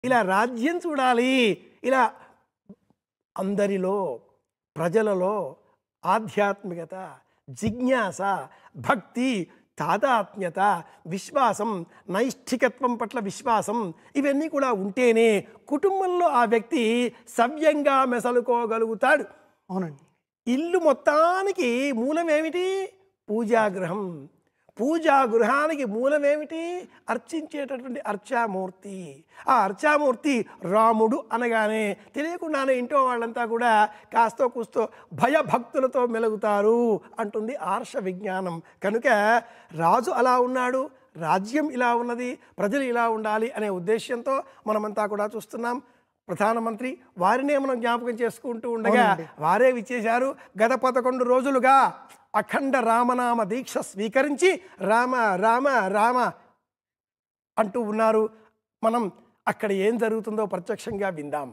ఇలా రాజ్యం చూడాలి ఇలా అందరిలో ప్రజలలో ఆధ్యాత్మికత జిజ్ఞాస భక్తి తాదాత్మ్యత విశ్వాసం నైష్ఠికత్వం పట్ల విశ్వాసం ఇవన్నీ కూడా ఉంటేనే కుటుంబంలో ఆ వ్యక్తి సవ్యంగా మెసలుకోగలుగుతాడు అవునండి ఇల్లు మొత్తానికి మూలమేమిటి పూజాగృహం పూజా గృహానికి మూలమేమిటి అర్చించేటటువంటి అర్చామూర్తి ఆ అర్చామూర్తి రాముడు అనగానే తెలియకుండానే ఇంట్లో వాళ్ళంతా కూడా కాస్తో కూస్తో భయభక్తులతో మెలుగుతారు అంటుంది ఆర్ష విజ్ఞానం కనుక రాజు అలా ఉన్నాడు రాజ్యం ఇలా ఉన్నది ప్రజలు ఇలా ఉండాలి అనే ఉద్దేశంతో మనమంతా కూడా చూస్తున్నాం ప్రధానమంత్రి వారినే మనం జ్ఞాపకం చేసుకుంటూ ఉండగా వారే విచ్చేశారు గత పదకొండు రోజులుగా అఖండ రామనామ దీక్ష స్వీకరించి రామ రామ రామ అంటూ ఉన్నారు మనం అక్కడ ఏం జరుగుతుందో ప్రత్యక్షంగా విందాం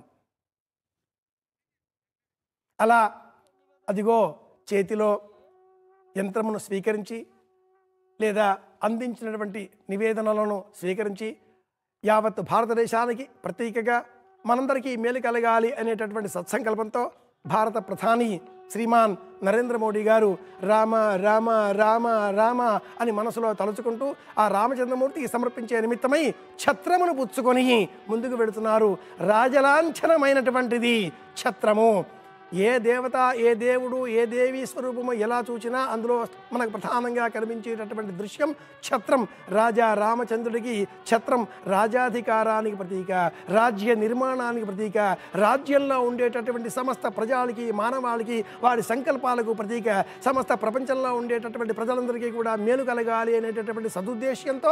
అలా అదిగో చేతిలో యంత్రమును స్వీకరించి లేదా అందించినటువంటి నివేదనలను స్వీకరించి యావత్ భారతదేశానికి ప్రతీకగా మనందరికీ మేలు కలగాలి అనేటటువంటి సత్సంకల్పంతో భారత ప్రధాని శ్రీమాన్ నరేంద్ర మోడీ గారు రామ రామ రామ రామ అని మనసులో తలుచుకుంటూ ఆ రామచంద్రమూర్తికి సమర్పించే నిమిత్తమై ఛత్రమును పుచ్చుకొని ముందుకు వెళుతున్నారు రాజలాంఛనమైనటువంటిది ఛత్రము ఏ దేవత ఏ దేవుడు ఏ దేవి స్వరూపము ఎలా చూసినా అందులో మనకు ప్రధానంగా కనిపించేటటువంటి దృశ్యం ఛత్రం రాజా రామచంద్రుడికి ఛత్రం రాజాధికారానికి ప్రతీక రాజ్య నిర్మాణానికి ప్రతీక రాజ్యంలో ఉండేటటువంటి సమస్త ప్రజలకి మానవాళికి వారి సంకల్పాలకు ప్రతీక సమస్త ప్రపంచంలో ఉండేటటువంటి ప్రజలందరికీ కూడా మేలు కలగాలి అనేటటువంటి సదుద్దేశ్యంతో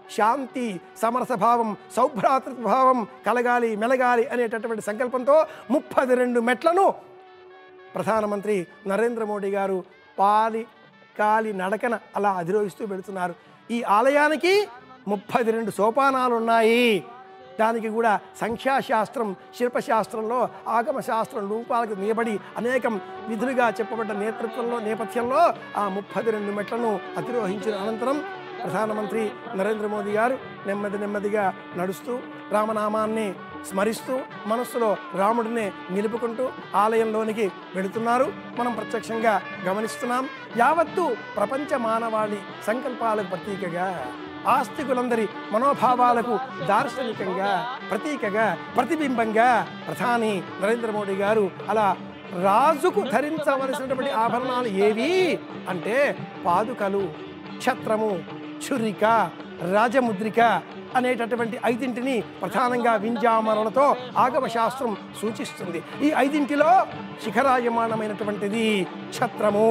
శాంతి సమరసభావం సౌభ్రాతృభావం కలగాలి మెలగాలి అనేటటువంటి సంకల్పంతో ముప్పది రెండు మెట్లను ప్రధానమంత్రి నరేంద్ర మోడీ గారు పాలి కాలి నడకన అలా అధిరోహిస్తూ వెళుతున్నారు ఈ ఆలయానికి ముప్పది రెండు సోపానాలు ఉన్నాయి దానికి కూడా సంఖ్యాశాస్త్రం శిల్పశాస్త్రంలో ఆగమ శాస్త్రం రూపాలకు నియబడి అనేకం విధులుగా చెప్పబడ్డ నేతృత్వంలో నేపథ్యంలో ఆ ముప్పది రెండు మెట్లను అధిరోహించిన అనంతరం ప్రధానమంత్రి నరేంద్ర మోదీ గారు నెమ్మది నెమ్మదిగా నడుస్తూ రామనామాన్ని స్మరిస్తూ మనస్సులో రాముడిని నిలుపుకుంటూ ఆలయంలోనికి వెళుతున్నారు మనం ప్రత్యక్షంగా గమనిస్తున్నాం యావత్తు ప్రపంచ మానవాళి సంకల్పాలకు ప్రతీకగా ఆస్తికులందరి మనోభావాలకు దార్శనికంగా ప్రతీకగా ప్రతిబింబంగా ప్రధాని నరేంద్ర మోడీ గారు అలా రాజుకు ధరించవలసినటువంటి ఆభరణాలు ఏవి అంటే పాదుకలు ఛత్రము ఛురిక రాజముద్రిక అనేటటువంటి ఐదింటిని ప్రధానంగా వింజామరణలతో ఆగమ శాస్త్రం సూచిస్తుంది ఈ ఐదింటిలో శిఖరాయమానమైనటువంటిది ఛత్రము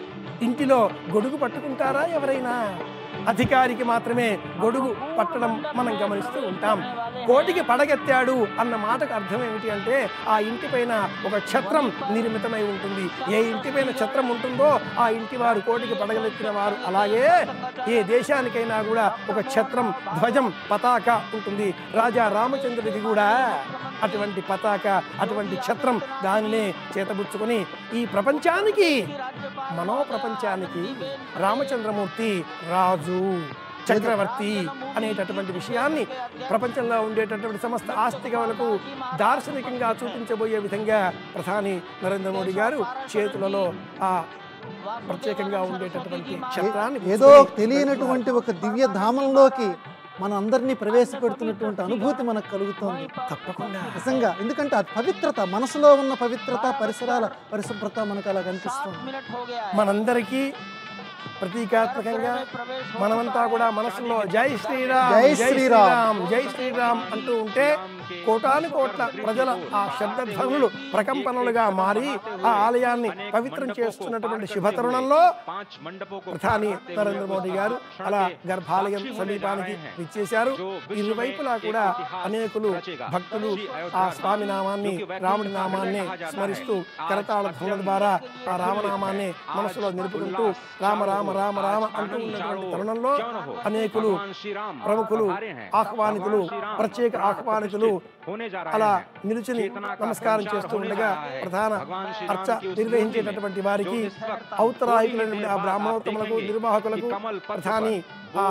ఇంటిలో గొడుగు పట్టుకుంటారా ఎవరైనా అధికారికి మాత్రమే గొడుగు పట్టడం మనం గమనిస్తూ ఉంటాం కోటికి పడగెత్తాడు అన్న మాటకు అర్థం ఏమిటి అంటే ఆ ఇంటిపైన ఒక ఛత్రం నిర్మితమై ఉంటుంది ఏ ఇంటిపైన ఛత్రం ఉంటుందో ఆ ఇంటి వారు కోటికి పడగలెత్తిన వారు అలాగే ఏ దేశానికైనా కూడా ఒక ఛత్రం ధ్వజం పతాక ఉంటుంది రాజా రామచంద్రుడికి కూడా అటువంటి పతాక అటువంటి ఛత్రం దానినే చేతబుచ్చుకొని ఈ ప్రపంచానికి మనో ప్రపంచానికి రామచంద్రమూర్తి రాజు చక్రవర్తి అనేటటువంటి విషయాన్ని ప్రపంచంలో ఉండేటటువంటి సమస్త ఆస్తికములకు దార్శనికంగా చూపించబోయే విధంగా ప్రధాని నరేంద్ర మోడీ గారు చేతులలో ఆ ప్రత్యేకంగా ఉండేటటువంటి ఛత్రాన్ని ఏదో తెలియనటువంటి ఒక దివ్య ధామంలోకి మన అందరినీ ప్రవేశపెడుతున్నటువంటి అనుభూతి మనకు కలుగుతోంది తప్పకుండా నిజంగా ఎందుకంటే ఆ పవిత్రత మనసులో ఉన్న పవిత్రత పరిసరాల పరిశుభ్రత మనకు అలా కనిపిస్తుంది మనందరికీ ప్రతీకాత్మకంగా మనమంతా కూడా మనసులో జై శ్రీరామ్ జై శ్రీరామ్. జై శ్రీరామ్ అంటూ ఉంటే కోటాను కోట్ల ప్రజల ఆ శబ్దధ్వనులు ప్రకంపనలుగా మారి ఆ ఆలయాన్ని పవిత్రం చేస్తున్నటువంటి శుభతరుణంలో पांच मंडपों को ప్రధాని నరేంద్ర మోడీ గారు అలా గర్భాలయం సమీపానికి విచ్చేశారు ఇరువైపులా కూడా అనేకులు భక్తులు ఆ స్వామి నామాన్ని రాముడి నామాన్ని స్మరిస్తూ కరతాళ ధ్వనుల ద్వారా ఆ రామనామాన్ని మనసులో నిలుపుకుంటూ రామ రామ రామ రామ అంటూ ఉన్నటువంటి తరుణంలో అనేకులు ప్రముఖులు ఆహ్వానితులు ప్రత్యేక ఆహ్వానితులు होने जा అలా रहे हैं నిలుచుని నమస్కారం చేస్తూ ఉండగా ప్రధాన అర్చ నిర్వహించేటటువంటి వారికి ఔత్తరాహికులైనటువంటి ఆ బ్రాహ్మణోత్తములకు నిర్వాహకులకు ప్రధాని ఆ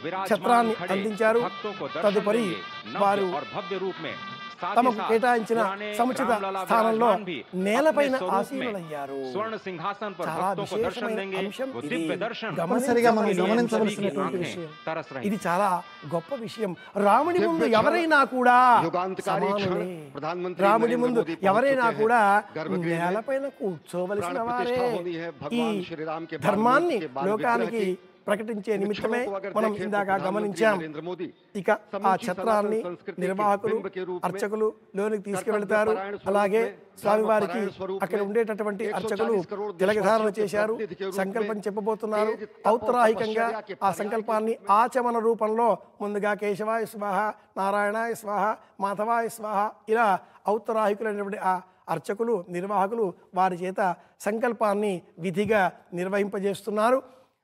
विराजमान ఛత్రాన్ని खड़े అందించారు भक्तों को दर्शन తదుపరి देंगे, వారు नव्य और भव्य रूप में साथ ही తమకు साथ కేటాయించిన पुराने సముచిత रामलला స్థానంలో विराजमान भी నేలపైన अपने स्वरूप में ఆసీనులయ్యారు स्वर्ण सिंहासन पर చాలా भक्तों को दर्शन విశేషమైన देंगे అంశం वो ఇది. दिव्य दर्शन తప్పనిసరిగా మనం के लिए గమనించవలసినటువంటి सभी की విషయం. आंखें तरस रही ఇది చాలా గొప్ప విషయం రాముడి ముందు ఎవరైనా కూడా యుగాంతకారి క్షణ సమానులే. ప్రధానమంత్రి రాముడి నరేంద్ర ముందు మోదీ పहुंच ఎవరైనా चुके हैं। కూడా गर्भगृह में నేలపైన కూర్చోవలసిన प्राण వారే प्रतिष्ठा होनी है ఈ भगवान श्री राम के बाल ధర్మాన్ని मूर्ति के बाल లోకానికి विग्रह की ప్రకటించే నిమిత్తమే क्षणों को अगर మనం देखें तो ఇందాక प्रधानमंत्री గమనించాం नरेंद्र मोदी ఇక ఆ समूची ఛత్రాన్ని सनातन संस्कृति के నిర్వాహకులు बिंब के रूप में అర్చకులు లోనికి తీసుకువెళ్తారు कर्तव्यपरायण स्वरूप అలాగే में, స్వామివారికి धर्मपरायण स्वरूप అక్కడ में, ఉండేటటువంటి 140 అర్చకులు करोड़ తిలకధారణ देशवासियों के చేశారు प्रतिनिधि के रूप में సంకల్పం చెప్పబోతున్నారు तेज तप और ఔత్తరాహికంగా तपश्चर्या के ఆ पर्याय సంకల్పాన్ని ఆచమన రూపంలో ముందుగా కేశవాయ స్వాహ నారాయణాయ స్వాహ మాధవాయ స్వాహ ఇలా ఔత్తరాహికులైనటువంటి ఆ అర్చకులు నిర్వాహకులు వారి చేత సంకల్పాన్ని విధిగా నిర్వహింపజేస్తున్నారు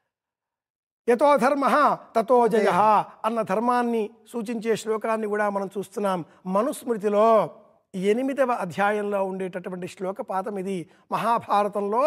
యతో ధర్మ తతో జయ అన్న ధర్మాన్ని సూచించే శ్లోకాన్ని కూడా మనం చూస్తున్నాం మనుస్మృతిలో ఎనిమిదవ అధ్యాయంలో ఉండేటటువంటి శ్లోకపాదం ఇది మహాభారతంలో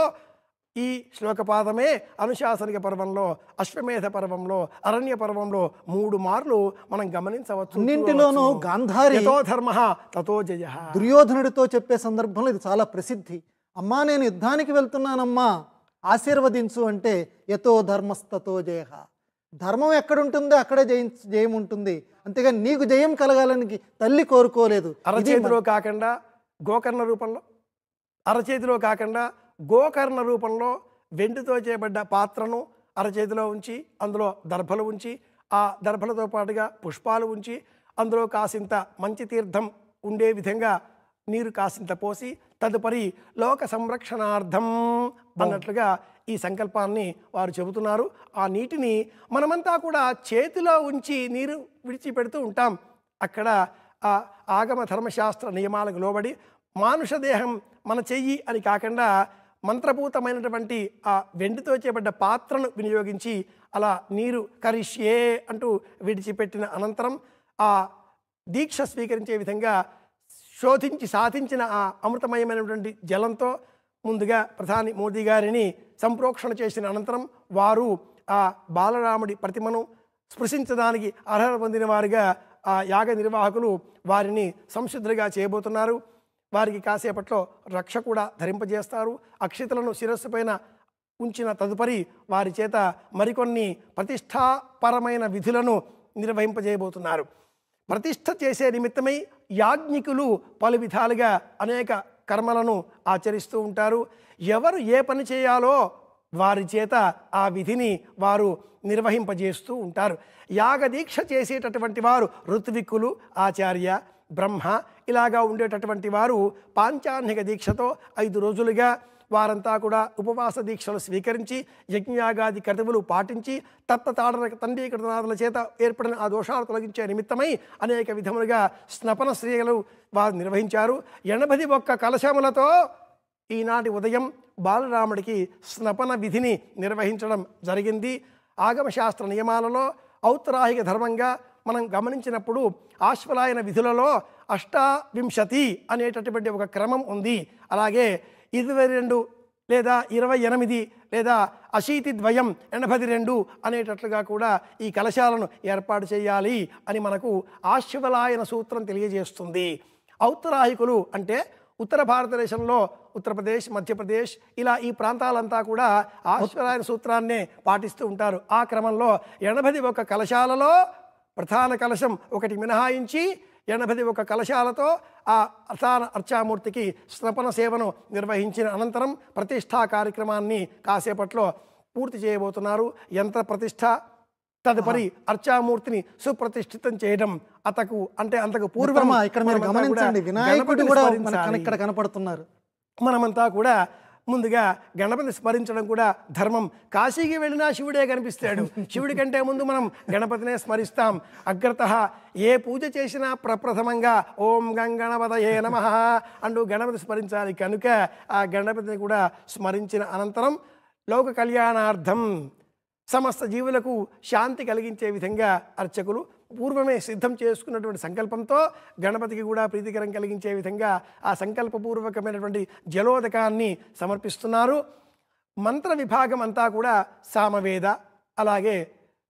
ఈ శ్లోకపాదమే అనుశాసనిక పర్వంలో అశ్వమేధ పర్వంలో అరణ్య పర్వంలో మూడు మార్లు మనం గమనించవచ్చు అన్నింటిలోనూ చూడవచ్చు. గాంధారి యతో ధర్మ తతో జయ దుర్యోధనుడితో చెప్పే సందర్భంలో ఇది చాలా ప్రసిద్ధి అమ్మా నేను యుద్ధానికి వెళ్తున్నానమ్మా ఆశీర్వదించు అంటే యతో ధర్మస్తతో జయ ధర్మం ఎక్కడుంటుందో అక్కడే జయం జయం ఉంటుంది అంతేగాని నీకు జయం కలగాలని తల్లి కోరుకోలేదు ఇది అరచేతిలో కాకుండా గోకర్ణ రూపంలో అరచేతిలో కాకుండా గోకర్ణ రూపంలో వెండితో చేయబడ్డ పాత్రను అరచేతిలో ఉంచి అందులో దర్భలు ఉంచి ఆ దర్భలతో పాటుగా పుష్పాలు ఉంచి అందులో కాసింత మంచి తీర్థం ఉండే విధంగా నీరు కాసింత పోసి తదుపరి లోక సంరక్షణార్థం అన్నట్లుగా ఈ సంకల్పాన్ని వారు చెబుతున్నారు ఆ నీటిని మనమంతా కూడా చేతిలో ఉంచి నీరు విడిచిపెడుతూ ఉంటాం అక్కడ ఆ ఆగమ ధర్మశాస్త్ర నియమాలకు లోబడి మానుష దేహం మన చెయ్యి అని కాకుండా మంత్రపూతమైనటువంటి ఆ వెండితో చేయబడ్డ పాత్రను వినియోగించి అలా నీరు కరిష్యే అంటూ విడిచిపెట్టిన అనంతరం ఆ దీక్ష స్వీకరించే విధంగా శోధించి సాధించిన ఆ అమృతమయమైనటువంటి జలంతో ముందుగా ప్రధాని మోదీ గారిని సంప్రోక్షణ చేసిన అనంతరం వారు ఆ బాలరాముడి ప్రతిమను స్పృశించడానికి అర్హత పొందిన వారిగా ఆ యాగ నిర్వాహకులు వారిని సంసిద్ధులుగా చేయబోతున్నారు వారికి కాసేపట్లో రక్ష కూడా ధరింపజేస్తారు అక్షితలను శిరస్సు పైన ఉంచిన తదుపరి వారి చేత మరికొన్ని ప్రతిష్టాపరమైన విధులను నిర్వహింపజేయబోతున్నారు ప్రతిష్ఠ చేసే నిమిత్తమై యాజ్ఞికులు పలు విధాలుగా అనేక కర్మలను ఆచరిస్తూ ఉంటారు ఎవరు ఏ పని చేయాలో వారి చేత ఆ విధిని వారు నిర్వహింపజేస్తూ ఉంటారు యాగదీక్ష చేసేటటువంటి వారు ఋత్విక్కులు ఆచార్య బ్రహ్మ ఇలాగా ఉండేటటువంటి వారు పాంచాన్నిక దీక్షతో ఐదు రోజులుగా వారంతా కూడా ఉపవాస దీక్షలు స్వీకరించి యజ్ఞయాగాది కర్తవులు పాటించి తత్తాడన తండ్రీకృతనాథుల చేత ఏర్పడిన ఆ దోషాలు తొలగించే నిమిత్తమై అనేక విధములుగా స్నపన స్త్రీలు వారు నిర్వహించారు ఎనభది ఒక్క కలశములతో ఈనాటి ఉదయం బాలరాముడికి స్నపన విధిని నిర్వహించడం జరిగింది ఆగమశాస్త్ర నియమాలలో ఔత్తరాహిక ధర్మంగా మనం గమనించినప్పుడు ఆశ్వలాయన విధులలో అష్టావింశతి అనేటటువంటి ఒక క్రమం ఉంది అలాగే ఇరవై రెండు లేదా ఇరవై ఎనిమిది లేదా అశీతి ద్వయం ఎనభై రెండు అనేటట్లుగా కూడా ఈ కలశాలను ఏర్పాటు చేయాలి అని మనకు ఆశ్వలాయన సూత్రం తెలియజేస్తుంది ఔత్తరాహికులు అంటే ఉత్తర భారతదేశంలో ఉత్తరప్రదేశ్ మధ్యప్రదేశ్ ఇలా ఈ ప్రాంతాలంతా కూడా ఆశ్వరాయన సూత్రాన్నే పాటిస్తూ ఉంటారు ఆ క్రమంలో ఎనభై ఒక కలశాలలో ప్రధాన కలశం ఒకటి మినహాయించి ఎనభై ఒక కలశాలతో ఆ ప్రధాన అర్చామూర్తికి స్నపన సేవను నిర్వహించిన అనంతరం ప్రతిష్ఠా కార్యక్రమాన్ని కాసేపట్లో పూర్తి చేయబోతున్నారు యంత్ర ప్రతిష్ఠ తదుపరి అర్చామూర్తిని సుప్రతిష్ఠితం చేయడం అతకు అంటే అంతకు పూర్వం మిత్రమా, ఇక్కడ మీరు మనమంతా కూడా గమనించండి వినాయకుడు గణపతిని కూడా స్మరించాలి. మనకు ఇక్కడ కనపడుతున్నారు మనమంతా కూడా ముందుగా గణపతిని స్మరించడం కూడా ధర్మం కాశీకి వెళ్ళినా శివుడే కనిపిస్తాడు శివుడి కంటే ముందు మనం గణపతినే స్మరిస్తాం అగ్రత ఏ పూజ చేసినా ప్రప్రథమంగా ఓం గంగణపతయే నమ అంటూ గణపతి స్మరించాలి కనుక ఆ గణపతిని కూడా స్మరించిన అనంతరం లోక కళ్యాణార్థం సమస్త జీవులకు శాంతి కలిగించే విధంగా అర్చకులు పూర్వమే సిద్ధం చేసుకున్నటువంటి సంకల్పంతో గణపతికి కూడా ప్రీతికరం కలిగించే విధంగా ఆ సంకల్పపూర్వకమైనటువంటి జలోదకాన్ని సమర్పిస్తున్నారు మంత్ర విభాగం అంతా కూడా సామవేద అలాగే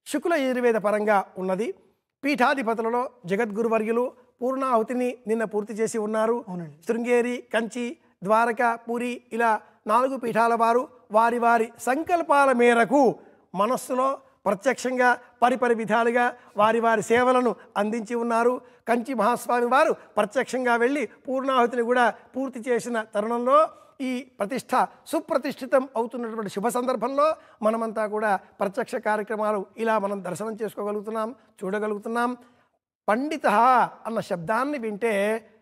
శుక్ల యజుర్వేద పరంగా ఉన్నది పీఠాధిపతులలో జగద్గురువర్యులు పూర్ణాహుతిని నిన్న పూర్తి చేసి ఉన్నారు అవునండి. శృంగేరి కంచి ద్వారక పూరి ఇలా నాలుగు పీఠాల వారు వారి వారి సంకల్పాల మేరకు మనస్సులో ప్రత్యక్షంగా పరిపరి విధాలుగా వారి వారి సేవలను అందించి ఉన్నారు కంచి మహాస్వామి వారు ప్రత్యక్షంగా వెళ్ళి పూర్ణాహుతిని కూడా పూర్తి చేసిన తరుణంలో ఈ ప్రతిష్ట సుప్రతిష్ఠితం అవుతున్నటువంటి శుభ సందర్భంలో మనమంతా కూడా ప్రత్యక్ష కార్యక్రమాలు ఇలా మనం దర్శనం చేసుకోగలుగుతున్నాం చూడగలుగుతున్నాం పండిత అన్న శబ్దాన్ని వింటే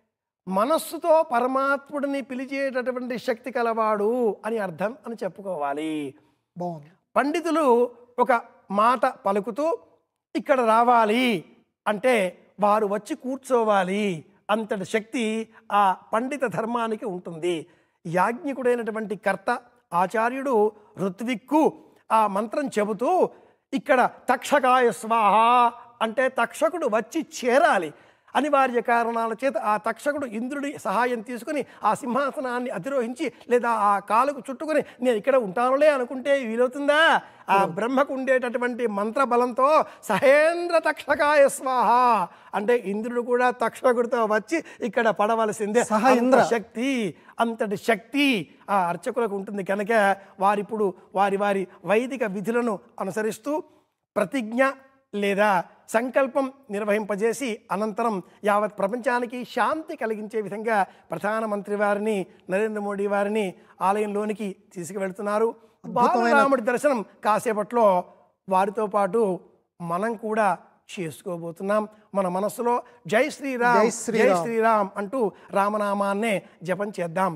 మనస్సుతో పరమాత్ముడిని పిలిచేటటువంటి శక్తి కలవాడు అని అర్థం అని చెప్పుకోవాలి బాగుంది పండితులు ఒక మాట పలుకుతూ ఇక్కడ రావాలి అంటే వారు వచ్చి కూర్చోవాలి అంతటి శక్తి ఆ పండిత ధర్మానికి ఉంటుంది యాజ్ఞికుడైనటువంటి కర్త ఆచార్యుడు ఋత్విక్కు ఆ మంత్రం చెబుతూ ఇక్కడ తక్షకాయ స్వాహ అంటే తక్షకుడు వచ్చి చేరాలి అనివార్య కారణాల చేత ఆ తక్షకుడు ఇంద్రుడి సహాయం తీసుకుని ఆ సింహాసనాన్ని అధిరోహించి లేదా ఆ కాలుకు చుట్టుకుని నేను ఇక్కడ ఉంటానులే అనుకుంటే వీలవుతుందా ఆ బ్రహ్మకు ఉండేటటువంటి మంత్ర బలంతో సహేంద్ర తక్షకాయ స్వాహ అంటే ఇంద్రుడు కూడా తక్షకుడితో వచ్చి ఇక్కడ పడవలసిందే సహ అంత ఇంద్ర. శక్తి అంతటి శక్తి ఆ అర్చకులకు ఉంటుంది కనుక వారిప్పుడు వారి వారి వైదిక విధులను అనుసరిస్తూ ప్రతిజ్ఞ లేదా సంకల్పం నిర్వహింపజేసి అనంతరం యావత్ ప్రపంచానికి శాంతి కలిగించే విధంగా ప్రధానమంత్రి వారిని నరేంద్ర మోడీ వారిని ఆలయంలోనికి తీసుకువెళ్తున్నారు బాలరాముడి దర్శనం కాసేపట్లో వారితో పాటు మనం కూడా చేసుకోబోతున్నాం మన మనస్సులో జై శ్రీరామ్ జై జై శ్రీరామ్. శ్రీరామ్ అంటూ రామనామాన్నే జపం చేద్దాం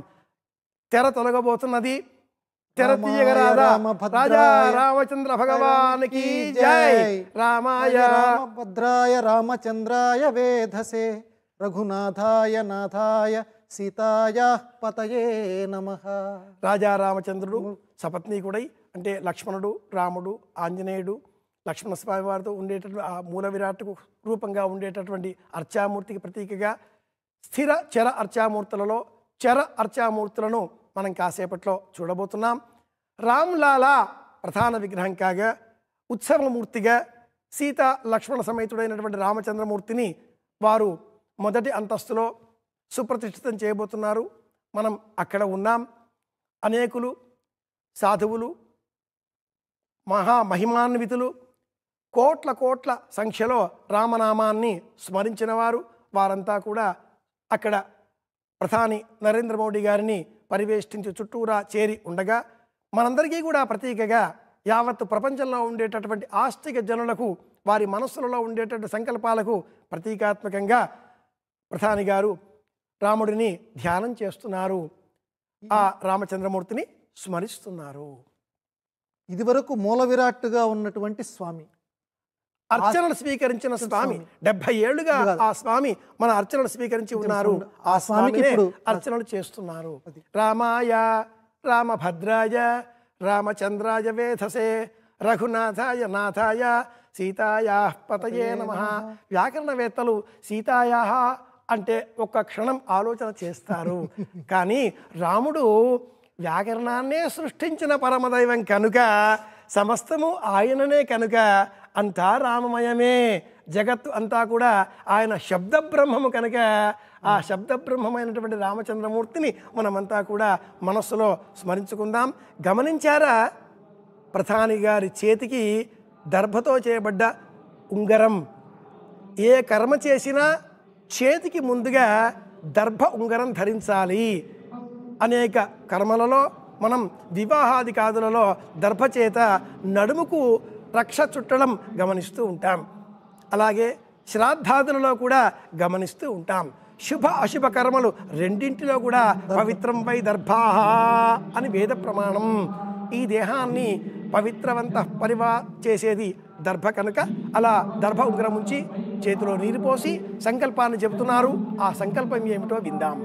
తెర తొలగబోతున్నది తెర రామాయ తీయగరాదా రామభద్రాయ రాజా రామచంద్ర భగవానికి జై రామాయ రామభద్రాయ రామచంద్రాయ వేధసే రఘునాథాయ నాథాయ సీతాయ పతయే నమ రాజా రామచంద్రుడు సపత్నీకుడై అంటే లక్ష్మణుడు రాముడు ఆంజనేయుడు లక్ష్మణస్వామి వారితో ఉండేటటువంటి ఆ మూల విరాట్కు రూపంగా ఉండేటటువంటి అర్చామూర్తికి ప్రతీకగా స్థిర చర అర్చామూర్తులలో చర అర్చామూర్తులను మనం కాసేపట్లో చూడబోతున్నాం రామ్లాలా ప్రధాన విగ్రహం కాగా ఉత్సవమూర్తిగా సీత లక్ష్మణ సమేతుడైనటువంటి రామచంద్రమూర్తిని వారు మొదటి అంతస్తులో సుప్రతిష్ఠితం చేయబోతున్నారు మనం అక్కడ ఉన్నాం అనేకులు సాధువులు మహా మహిమాన్వితులు కోట్ల కోట్ల సంఖ్యలో రామనామాన్ని స్మరించిన వారు వారంతా కూడా అక్కడ ప్రధాని నరేంద్ర మోడీ గారిని పరివేష్టించి చుట్టూరా చేరి ఉండగా మనందరికీ కూడా ప్రతీకగా యావత్ ప్రపంచంలో ఉండేటటువంటి ఆస్తిక జనులకు వారి మనస్సులలో ఉండేటటువంటి సంకల్పాలకు ప్రతీకాత్మకంగా ప్రధాని గారు రాముడిని ధ్యానం చేస్తున్నారు ఆ రామచంద్రమూర్తిని స్మరిస్తున్నారు ఇదివరకు మూల విరాట్టుగా ఉన్నటువంటి స్వామి అర్చనలు స్వీకరించిన స్వామి డెబ్బై ఏళ్లుగా ఇది కాదు. ఆ స్వామి మన అర్చనలు స్వీకరించి ఉన్నారు ఆ ఆ స్వామికి స్వామినే ఇప్పుడు అర్చనలు చేస్తున్నారు రామాయ రామభద్రాయ రామచంద్రాయ వేధసే రఘునాథాయ నాథాయ సీతాయా పతయే నమ వ్యాకరణవేత్తలు సీతాయా అంటే ఒక్క క్షణం ఆలోచన చేస్తారు కానీ రాముడు వ్యాకరణాన్నే సృష్టించిన పరమదైవం కనుక సమస్తము ఆయననే కనుక అంతా రామమయమే జగత్తు అంతా కూడా ఆయన శబ్ద బ్రహ్మము కనుక ఆ శబ్ద బ్రహ్మమైనటువంటి రామచంద్రమూర్తిని మనమంతా కూడా మనస్సులో స్మరించుకుందాం గమనించారా ప్రధాని గారి చేతికి దర్భతో చేయబడ్డ ఉంగరం ఏ కర్మ చేసినా చేతికి ముందుగా దర్భ ఉంగరం ధరించాలి అనేక కర్మలలో మనం వివాహాది కాదులలో దర్భ చేత నడుముకు రక్ష చుట్టడం గమనిస్తూ ఉంటాం అలాగే శ్రాద్ధాదులలో కూడా గమనిస్తూ ఉంటాం శుభ అశుభ కర్మలు రెండింటిలో కూడా పవిత్రం వై దర్భాహ అని వేద ప్రమాణం ఈ దేహాన్ని పవిత్రవంత పరివా చేసేది దర్భ కనుక అలా దర్భ ఉంగరం ఉంచి చేతిలో నీరు పోసి సంకల్పాన్ని చెబుతున్నారు ఆ సంకల్పం ఏమిటో విందాం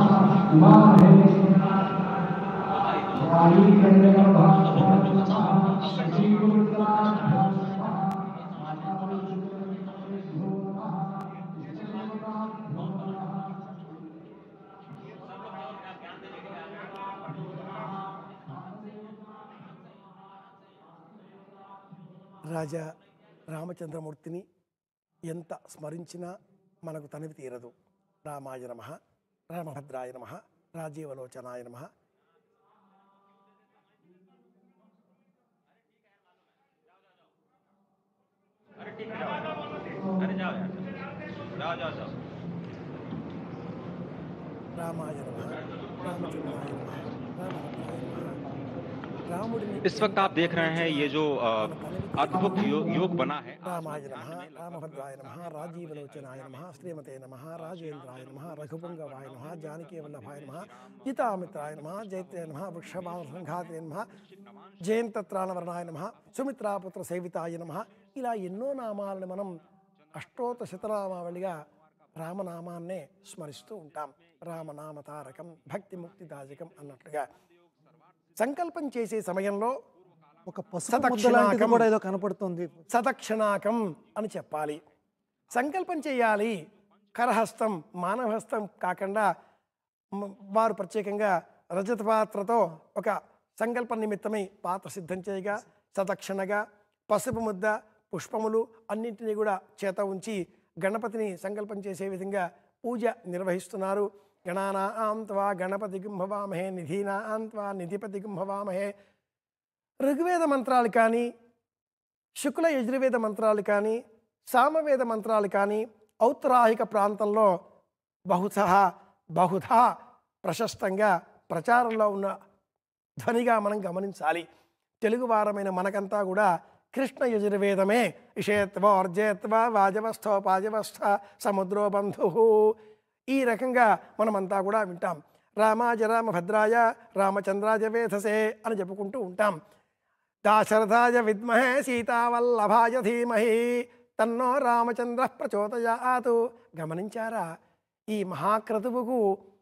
लक्ष्मीनारायण రాజా రామచంద్రమూర్తిని ఎంత స్మరించినా మనకు తనివి తీరదు రామాయ నమ రామభద్రాయ నమ రాజీవలోచనాయ నమ अरे जाओ यार जाओ जाओ जाओ రామాయ నమ రామచంద్రాయ నమ రామభద్రాయ నమ రాముడిని इस वक्त आप देख रहे हैं ये जो अ, अद्भुत यो, योग बना है రామాయ నమ రామభద్రాయ నమ రాజీవలోచనాయ నమ శ్రీమతే నమ రాజేంద్రాయ నమ రఘుపుంగవాయ నమ జానకీ వల్లభాయ నమ గీతామిత్రాయ నమ జైత్రే నమ వృక్షభావ సంఘాతే నమ జయంతత్రాణవర్ణాయ నమ సుమిత్రాపుత్ర సేవితాయ నమ ఇలా ఎన్నో నామాలను మనం అష్టోత శతనామావళిగా రామనామాన్నే స్మరిస్తూ ఉంటాం రామనామ తారకం భక్తి ముక్తిదాజకం అన్నట్లుగా సంకల్పం చేసే సమయంలో ఒక పసుపు ముద్ద లాంటిది సదక్షిణాకం. కూడా ఏదో కనపడుతుంది సదక్షిణాకం అని చెప్పాలి సంకల్పం చేయాలి కరహస్తం మానవహస్తం కాకుండా మ- వారు ప్రత్యేకంగా రజత పాత్రతో ఒక సంకల్ప నిమిత్తమై పాత్ర సిద్ధం చేయగా సదక్షిణగా పసుపు ముద్ద పుష్పములు అన్నింటినీ కూడా చేత ఉంచి గణపతిని సంకల్పం చేసే విధంగా పూజ నిర్వహిస్తున్నారు గణానాం త్వా గణపతి గుంభవామహే నిధీనాం త్వా నిధిపతి గుంభవామహే ఋగ్వేద మంత్రాలు కానీ శుక్ల యజుర్వేద మంత్రాలు కానీ సామవేద మంత్రాలు కానీ ఔత్తరాహిక ప్రాంతంలో బహుశః బహుధా ప్రశస్తంగా ప్రచారంలో ఉన్న ధ్వనిగా మనం గమనించాలి తెలుగువారమైన మనకంతా కూడా కృష్ణ యజుర్వేదమే ఇషేత్వ అర్జేత్వ వాజవస్థో పాజవస్థ సముద్రో బంధు ఈ రకంగా మనమంతా కూడా వింటాం రామాజ రామభద్రాయ రామచంద్రాజ వేధసే అని చెప్పుకుంటూ ఉంటాం దాశరథాయ విద్మహే సీతావల్లభాయ ధీమహి తన్నో రామచంద్ర ప్రచోదయాతు గమనించారా ఈ మహాక్రతువుకు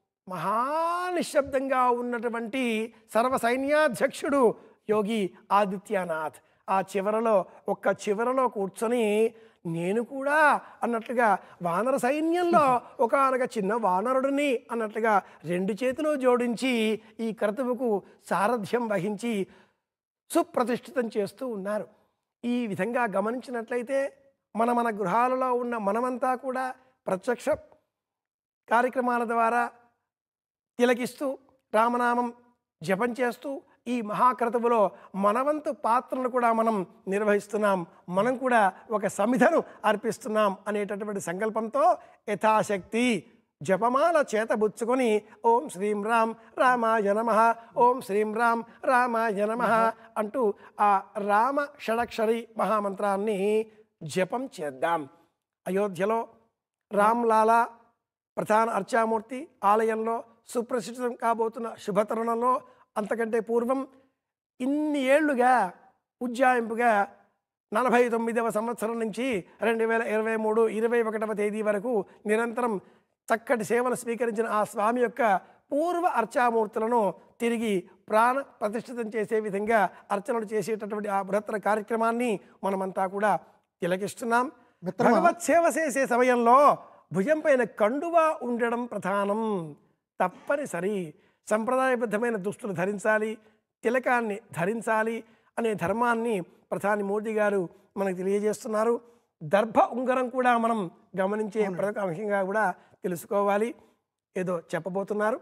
మహానిశ్శబ్దంగా ఉన్నటువంటి సర్వ సైన్యాధ్యక్షుడు యోగి ఆదిత్యనాథ్ ఆ చివరలో ఒక్క చివరలో కూర్చొని నేను కూడా అన్నట్లుగా వానర సైన్యంలో ఒకనొక చిన్న వానరుడిని అన్నట్లుగా రెండు చేతులు జోడించి ఈ క్రతువుకు సారథ్యం వహించి సుప్రతిష్ఠితం చేస్తూ ఉన్నారు ఈ విధంగా గమనించినట్లయితే మన మన గృహాలలో ఉన్న మనమంతా కూడా ప్రత్యక్ష కార్యక్రమాల ద్వారా తిలకిస్తూ రామనామం జపం చేస్తూ ఈ మహాక్రతువులో మనవంతు పాత్రను కూడా మనం నిర్వహిస్తున్నాం మనం కూడా ఒక సమిధను అర్పిస్తున్నాం అనేటటువంటి సంకల్పంతో యథాశక్తి జపమాల చేతబుచ్చుకొని ఓం శ్రీం రామ్ రామాయ నమ ఓం శ్రీం రామ్ రామాయ నమ అంటూ ఆ రామ షడక్షరి మహామంత్రాన్ని జపం చేద్దాం అయోధ్యలో రామ్లాలా ప్రధాన అర్చామూర్తి ఆలయంలో సుప్రసిద్ధం కాబోతున్న శుభతరుణంలో అంతకంటే పూర్వం ఇన్ని ఏళ్లుగా ఉజ్జాయింపుగా నలభై తొమ్మిదవ సంవత్సరం నుంచి రెండు వేల ఇరవై మూడు ఇరవై ఒకటవ తేదీ వరకు నిరంతరం చక్కటి సేవలు స్వీకరించిన ఆ స్వామి యొక్క పూర్వ అర్చామూర్తులను తిరిగి ప్రాణ ప్రతిష్ఠితం చేసే విధంగా అర్చనలు చేసేటటువంటి ఆ బృహత్తర కార్యక్రమాన్ని మనమంతా కూడా తిలకిస్తున్నాం మిత్రమా. భగవత్ సేవ చేసే సమయంలో భుజం పైన కండువా ఉండడం ప్రధానం తప్పనిసరి సంప్రదాయబద్ధమైన దుస్తులు ధరించాలి తిలకాన్ని ధరించాలి అనే ధర్మాన్ని ప్రధాని మోదీ గారు మనకు తెలియజేస్తున్నారు దర్భ ఉంగరం కూడా మనం గమనించే ప్రముఖ అంశంగా కూడా తెలుసుకోవాలి ఏదో చెప్పబోతున్నారు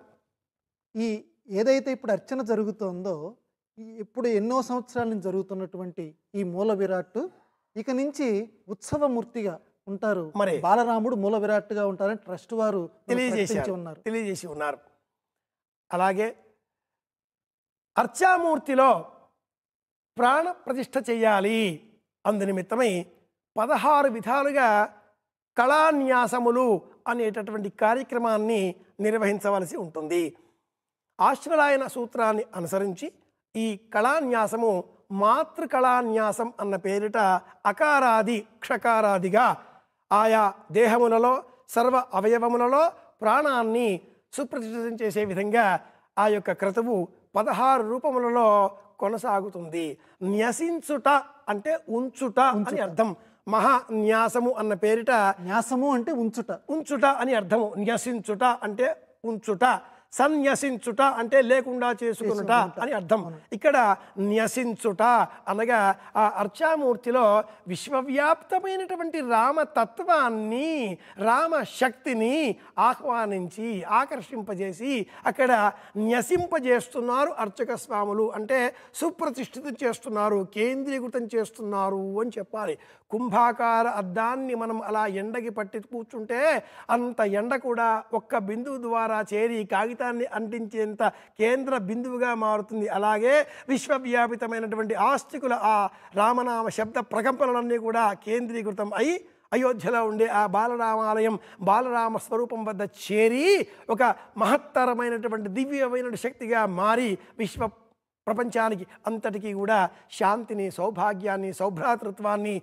ఈ ఏదైతే ఇప్పుడు అర్చన జరుగుతోందో ఈ ఇప్పుడు ఎన్నో సంవత్సరాల నుంచి జరుగుతున్నటువంటి ఈ మూల విరాట్ ఇక నుంచి ఉత్సవమూర్తిగా ఉంటారు మరి. బాలరాముడు మూల విరాట్గా ఉంటారని ట్రస్ట్ వారు ప్రకటించి తెలియజేశారు ఉన్నారు తెలియజేసి ఉన్నారు అలాగే అర్చామూర్తిలో ప్రాణ ప్రతిష్ఠ చేయాలి అందునిమిత్తమై పదహారు విధాలుగా కళాన్యాసములు అనేటటువంటి కార్యక్రమాన్ని నిర్వహించవలసి ఉంటుంది ఆశ్వలాయన సూత్రాన్ని అనుసరించి ఈ కళాన్యాసము మాతృకళాన్యాసం అన్న పేరిట అకారాది క్షకారాదిగా ఆయా దేహములలో సర్వ అవయవములలో ప్రాణాన్ని సుప్రతిష్ఠితం చేసే విధంగా ఆ యొక్క క్రతువు పదహారు రూపములలో కొనసాగుతుంది న్యసించుట అంటే ఉంచుట అని అర్థం మహాన్యాసము అన్న పేరిట న్యాసము అంటే ఉంచుట ఉంచుట అని అర్థము న్యసించుట అంటే ఉంచుట సన్యసించుట అంటే లేకుండా చేసుకునుట అని అర్థం ఇక్కడ న్యసించుట అనగా ఆ అర్చామూర్తిలో విశ్వవ్యాప్తమైనటువంటి రామతత్వాన్ని రామశక్తిని ఆహ్వానించి ఆకర్షింపజేసి అక్కడ న్యసింపజేస్తున్నారు అర్చక స్వాములు అంటే సుప్రతిష్ఠితం చేస్తున్నారు కేంద్రీకృతం చేస్తున్నారు అని చెప్పాలి కుంభాకార అద్దాన్ని మనం అలా ఎండకి పట్టి కూర్చుంటే అంత ఎండ కూడా ఒక్క బిందువు ద్వారా చేరి కాగితాన్ని అంటించేంత కేంద్ర బిందువుగా మారుతుంది అలాగే విశ్వవ్యాపితమైనటువంటి ఆస్తికుల ఆ రామనామ శబ్ద ప్రకంపనలన్నీ కూడా కేంద్రీకృతం అయి అయోధ్యలో ఉండే ఆ బాలరామాలయం బాలరామ స్వరూపం వద్ద చేరి ఒక మహత్తరమైనటువంటి దివ్యమైన శక్తిగా మారి విశ్వ ప్రపంచానికి అంతటికీ కూడా శాంతిని సౌభాగ్యాన్ని సౌభ్రాతృత్వాన్ని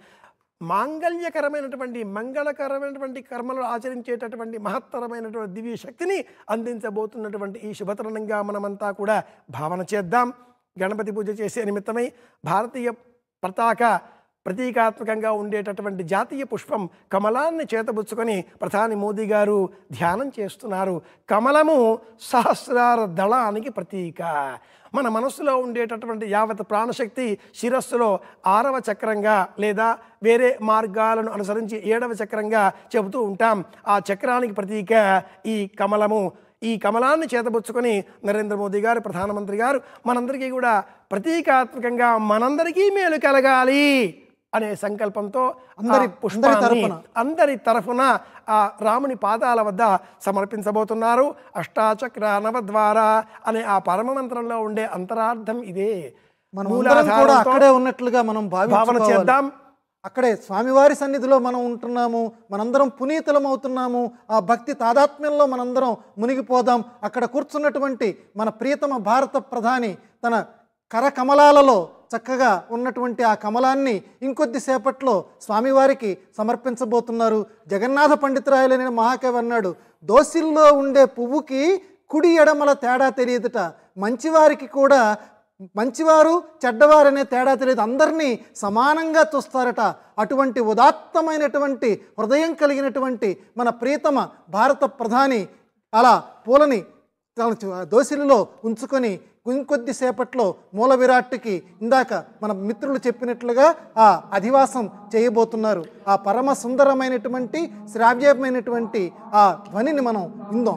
మాంగళ్యకరమైనటువంటి మంగళకరమైనటువంటి కర్మలు ఆచరించేటటువంటి మహత్తరమైనటువంటి దివ్య శక్తిని అందించబోతున్నటువంటి ఈ శుభతరుణంగా మనమంతా కూడా భావన చేద్దాం గణపతి పూజ చేసే నిమిత్తమై భారతీయ పతాక ప్రతీకాత్మకంగా ఉండేటటువంటి జాతీయ పుష్పం కమలాన్ని చేతబుచ్చుకొని ప్రధాని మోదీ గారు ధ్యానం చేస్తున్నారు కమలము సహస్రార దళానికి ప్రతీక మన మనస్సులో ఉండేటటువంటి యావత్ ప్రాణశక్తి శిరస్సులో ఆరవ చక్రంగా లేదా వేరే మార్గాలను అనుసరించి ఏడవ చక్రంగా చెబుతూ ఉంటాం ఆ చక్రానికి ప్రతీక ఈ కమలము ఈ కమలాన్ని చేతబుచ్చుకొని నరేంద్ర మోదీ గారు ప్రధానమంత్రి గారు మనందరికీ కూడా ప్రతీకాత్మకంగా మనందరికీ మేలు కలగాలి అనే సంకల్పంతో అందరి- ఆ పుష్పాన్ని అందరి తరపున. అందరి తరఫున ఆ రాముని పాదాల వద్ద సమర్పించబోతున్నారు అష్టాచక్ర నవద్వార అనే ఆ పరమమంత్రంలో ఉండే అంతరార్థం ఇదే మనం అందరం కూడా మూలాధారంతో అక్కడే ఉన్నట్లుగా మనం భావన భావించుకోవాలి. చేద్దాం అక్కడే స్వామివారి సన్నిధిలో మనం ఉంటున్నాము మనందరం పునీతులం అవుతున్నాము ఆ భక్తి తాదాత్మ్యంలో మనందరం మునిగిపోదాం అక్కడ కూర్చున్నటువంటి మన ప్రియతమ భారత ప్రధాని తన కరకమలాలలో చక్కగా ఉన్నటువంటి ఆ కమలాన్ని ఇంకొద్దిసేపట్లో స్వామివారికి సమర్పించబోతున్నారు జగన్నాథ పండితురాయలైన మహాకవి అన్నాడు దోసిల్లో ఉండే పువ్వుకి కుడి ఎడమల తేడా తెలియదుట మంచివారికి కూడా మంచివారు చెడ్డవారనే తేడా తెలియదు అందరినీ సమానంగా చూస్తారట అటువంటి ఉదాత్తమైనటువంటి హృదయం కలిగినటువంటి మన ప్రియతమ భారత ప్రధాని అలా పూలని తన చ- దోసిలిలో ఉంచుకొని ఇంకొద్ది సేపట్లో మూల విరాట్కి ఇందాక మన మిత్రులు చెప్పినట్లుగా ఆ అధివాసం చేయబోతున్నారు ఆ పరమ సుందరమైనటువంటి శ్రావ్యమైనటువంటి ఆ ధ్వనిని మనం విందాం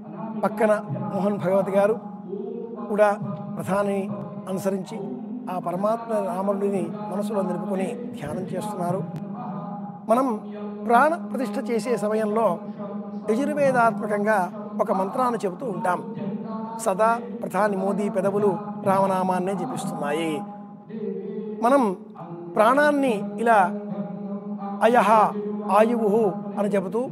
పక్కన మోహన్ భగవత్ గారు కూడా ప్రధాని అనుసరించి ఆ పరమాత్మ రాముడిని మనసులో నిలుపుకొని ధ్యానం చేస్తున్నారు మనం ప్రాణ ప్రతిష్ఠ చేసే సమయంలో యజుర్వేదాత్మకంగా ఒక మంత్రాన్ని చెబుతూ ఉంటాం సదా ప్రధాని మోదీ పెదవులు రామనామాన్నే జపిస్తున్నాయి మనం ప్రాణాన్ని ఇలా అయహ ఆయువు అని చెబుతూ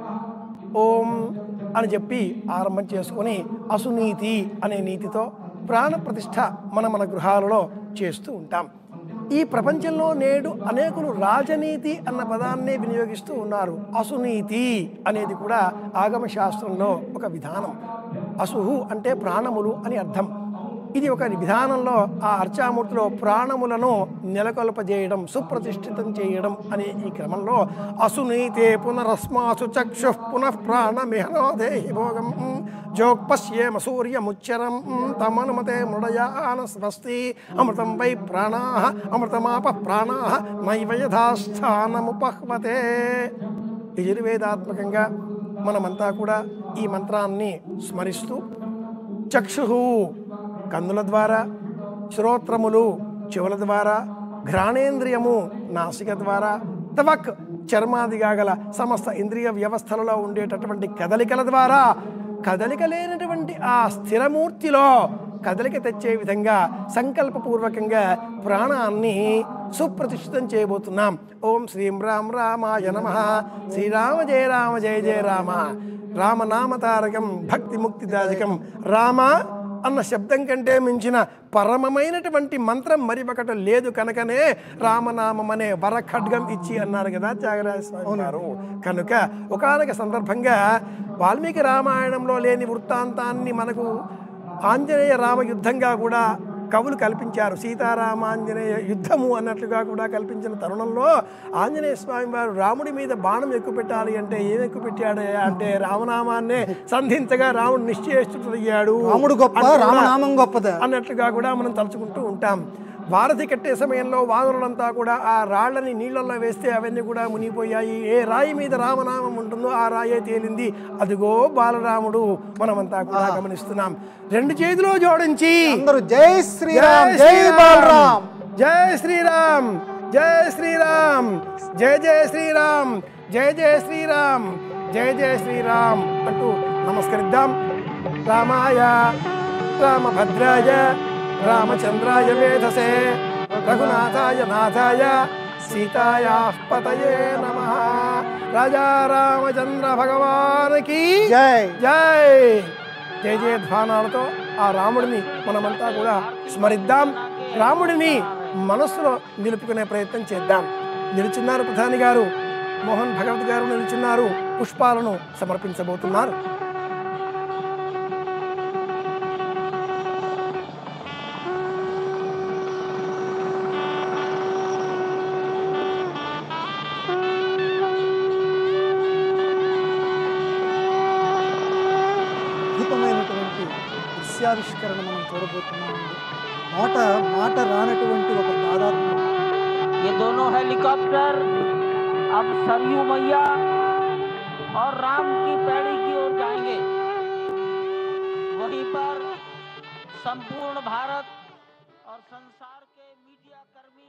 ఓం అని చెప్పి ఆరంభం చేసుకొని అసునీతి అనే నీతితో ప్రాణ ప్రతిష్ఠ మన మన గృహాలలో చేస్తూ ఉంటాం ఈ ప్రపంచంలో నేడు అనేకులు రాజనీతి అన్న పదాన్నే వినియోగిస్తూ ఉన్నారు అసునీతి అనేది కూడా ఆగమ శాస్త్రంలో ఒక విధానం అసుహు అంటే ప్రాణములు అని అర్థం ఇది ఒక విధానంలో ఆ అర్చామూర్తిలో ప్రాణములను నెలకొల్పజేయడం సుప్రతిష్ఠితం చేయడం అనే ఈ క్రమంలో అసునీతే పునరస్మాసు చక్షు పునః ప్రాణమిహనో దేహి భోగం జోక్పశ్యేమ సూర్యముచ్చరం తమనుమతే మృడయాన స్వస్తి అమృతం వై ప్రాణా అమృతమాప ప్రాణా నైవ యథాస్థానముపహ్వతే యజుర్వేదాత్మకంగా మనమంతా కూడా ఈ మంత్రాన్ని స్మరిస్తూ చక్షు కన్నుల ద్వారా శ్రోత్రములు చెవుల ద్వారా ఘ్రాణేంద్రియము నాసిక ద్వారా తవక్ చర్మాదిగా గల సమస్త ఇంద్రియ వ్యవస్థలలో ఉండేటటువంటి కదలికల ద్వారా కదలిక లేనటువంటి ఆ స్థిరమూర్తిలో కదలిక తెచ్చే విధంగా సంకల్పపూర్వకంగా ప్రాణాన్ని సుప్రతిష్ఠితం చేయబోతున్నాం ఓం శ్రీం రామ్ రామాయ నమ శ్రీరామ జయ రామ జయ జయ రామ రామనామతారకం భక్తి ముక్తిదాయకం రామ అన్న శబ్దం కంటే మించిన పరమమైనటువంటి మంత్రం మరి ఒకటి లేదు కనుకనే రామనామం అనే వరఖడ్గం ఇచ్చి అన్నారు కదా త్యాగరాజ స్వామి గారు కనుక ఒకనొక సందర్భంగా వాల్మీకి రామాయణంలో లేని వృత్తాంతాన్ని మనకు ఆంజనేయ రామ యుద్ధంగా కూడా కవులు కల్పించారు సీతారామాంజనేయ యుద్ధము అన్నట్లుగా కూడా కల్పించిన తరుణంలో ఆంజనేయ స్వామి వారు రాముడి మీద బాణం ఎక్కువ పెట్టాలి అంటే ఏం ఎక్కువ పెట్టాడు అంటే రామనామాన్నే సంధించగా రాముడు నిశ్చయిస్తుడయ్యాడు రాముడు గొప్ప అన్నట్లుగా- రామనామం గొప్పదా అన్నట్లుగా కూడా మనం తలుచుకుంటూ ఉంటాం వారధి కట్టే సమయంలో వానరులంతా కూడా ఆ రాళ్ళని నీళ్ళల్లో వేస్తే అవన్నీ కూడా మునిగిపోయాయి ఏ రాయి మీద రామనామం ఉంటుందో ఆ రాయే తేలింది అదిగో బాలరాముడు మనమంతా కూడా గమనిస్తున్నాం రెండు చేతులు జోడించి అందరూ జై శ్రీరామ్ జై బాలరామ్ జై శ్రీరామ్ జై శ్రీరామ్ జై జై శ్రీరామ్ జై జై శ్రీరామ్ జై జై శ్రీరామ్ అంటూ నమస్కరిద్దాం రామాయ రామభద్రాయ రామచంద్రాయ వేధసే రఘునాథాయ నాథాయ సీతాయా పతయే నమ రాజా రామచంద్ర భగవానికి జై జై జయ జయ ధ్వానాలతో ఆ రాముడిని మనమంతా కూడా స్మరిద్దాం రాముడిని మనస్సులో నిలుపుకునే ప్రయత్నం చేద్దాం నిలుచున్నారు ప్రధాని గారు మోహన్ భగవత్ గారు నిలుచున్నారు పుష్పాలను సమర్పించబోతున్నారు అద్భుతమైనటువంటి దృశ్యావిష్కరణ మనం చూడబోతున్నామండి మాట మాట రానటువంటి ఒక దాదాపు ये दोनों हेलीकॉप्टर अब सरयू मैया और राम की पैड़ी की ओर जाएंगे वहीं पर संपूर्ण भारत और संसार के मीडिया कर्मी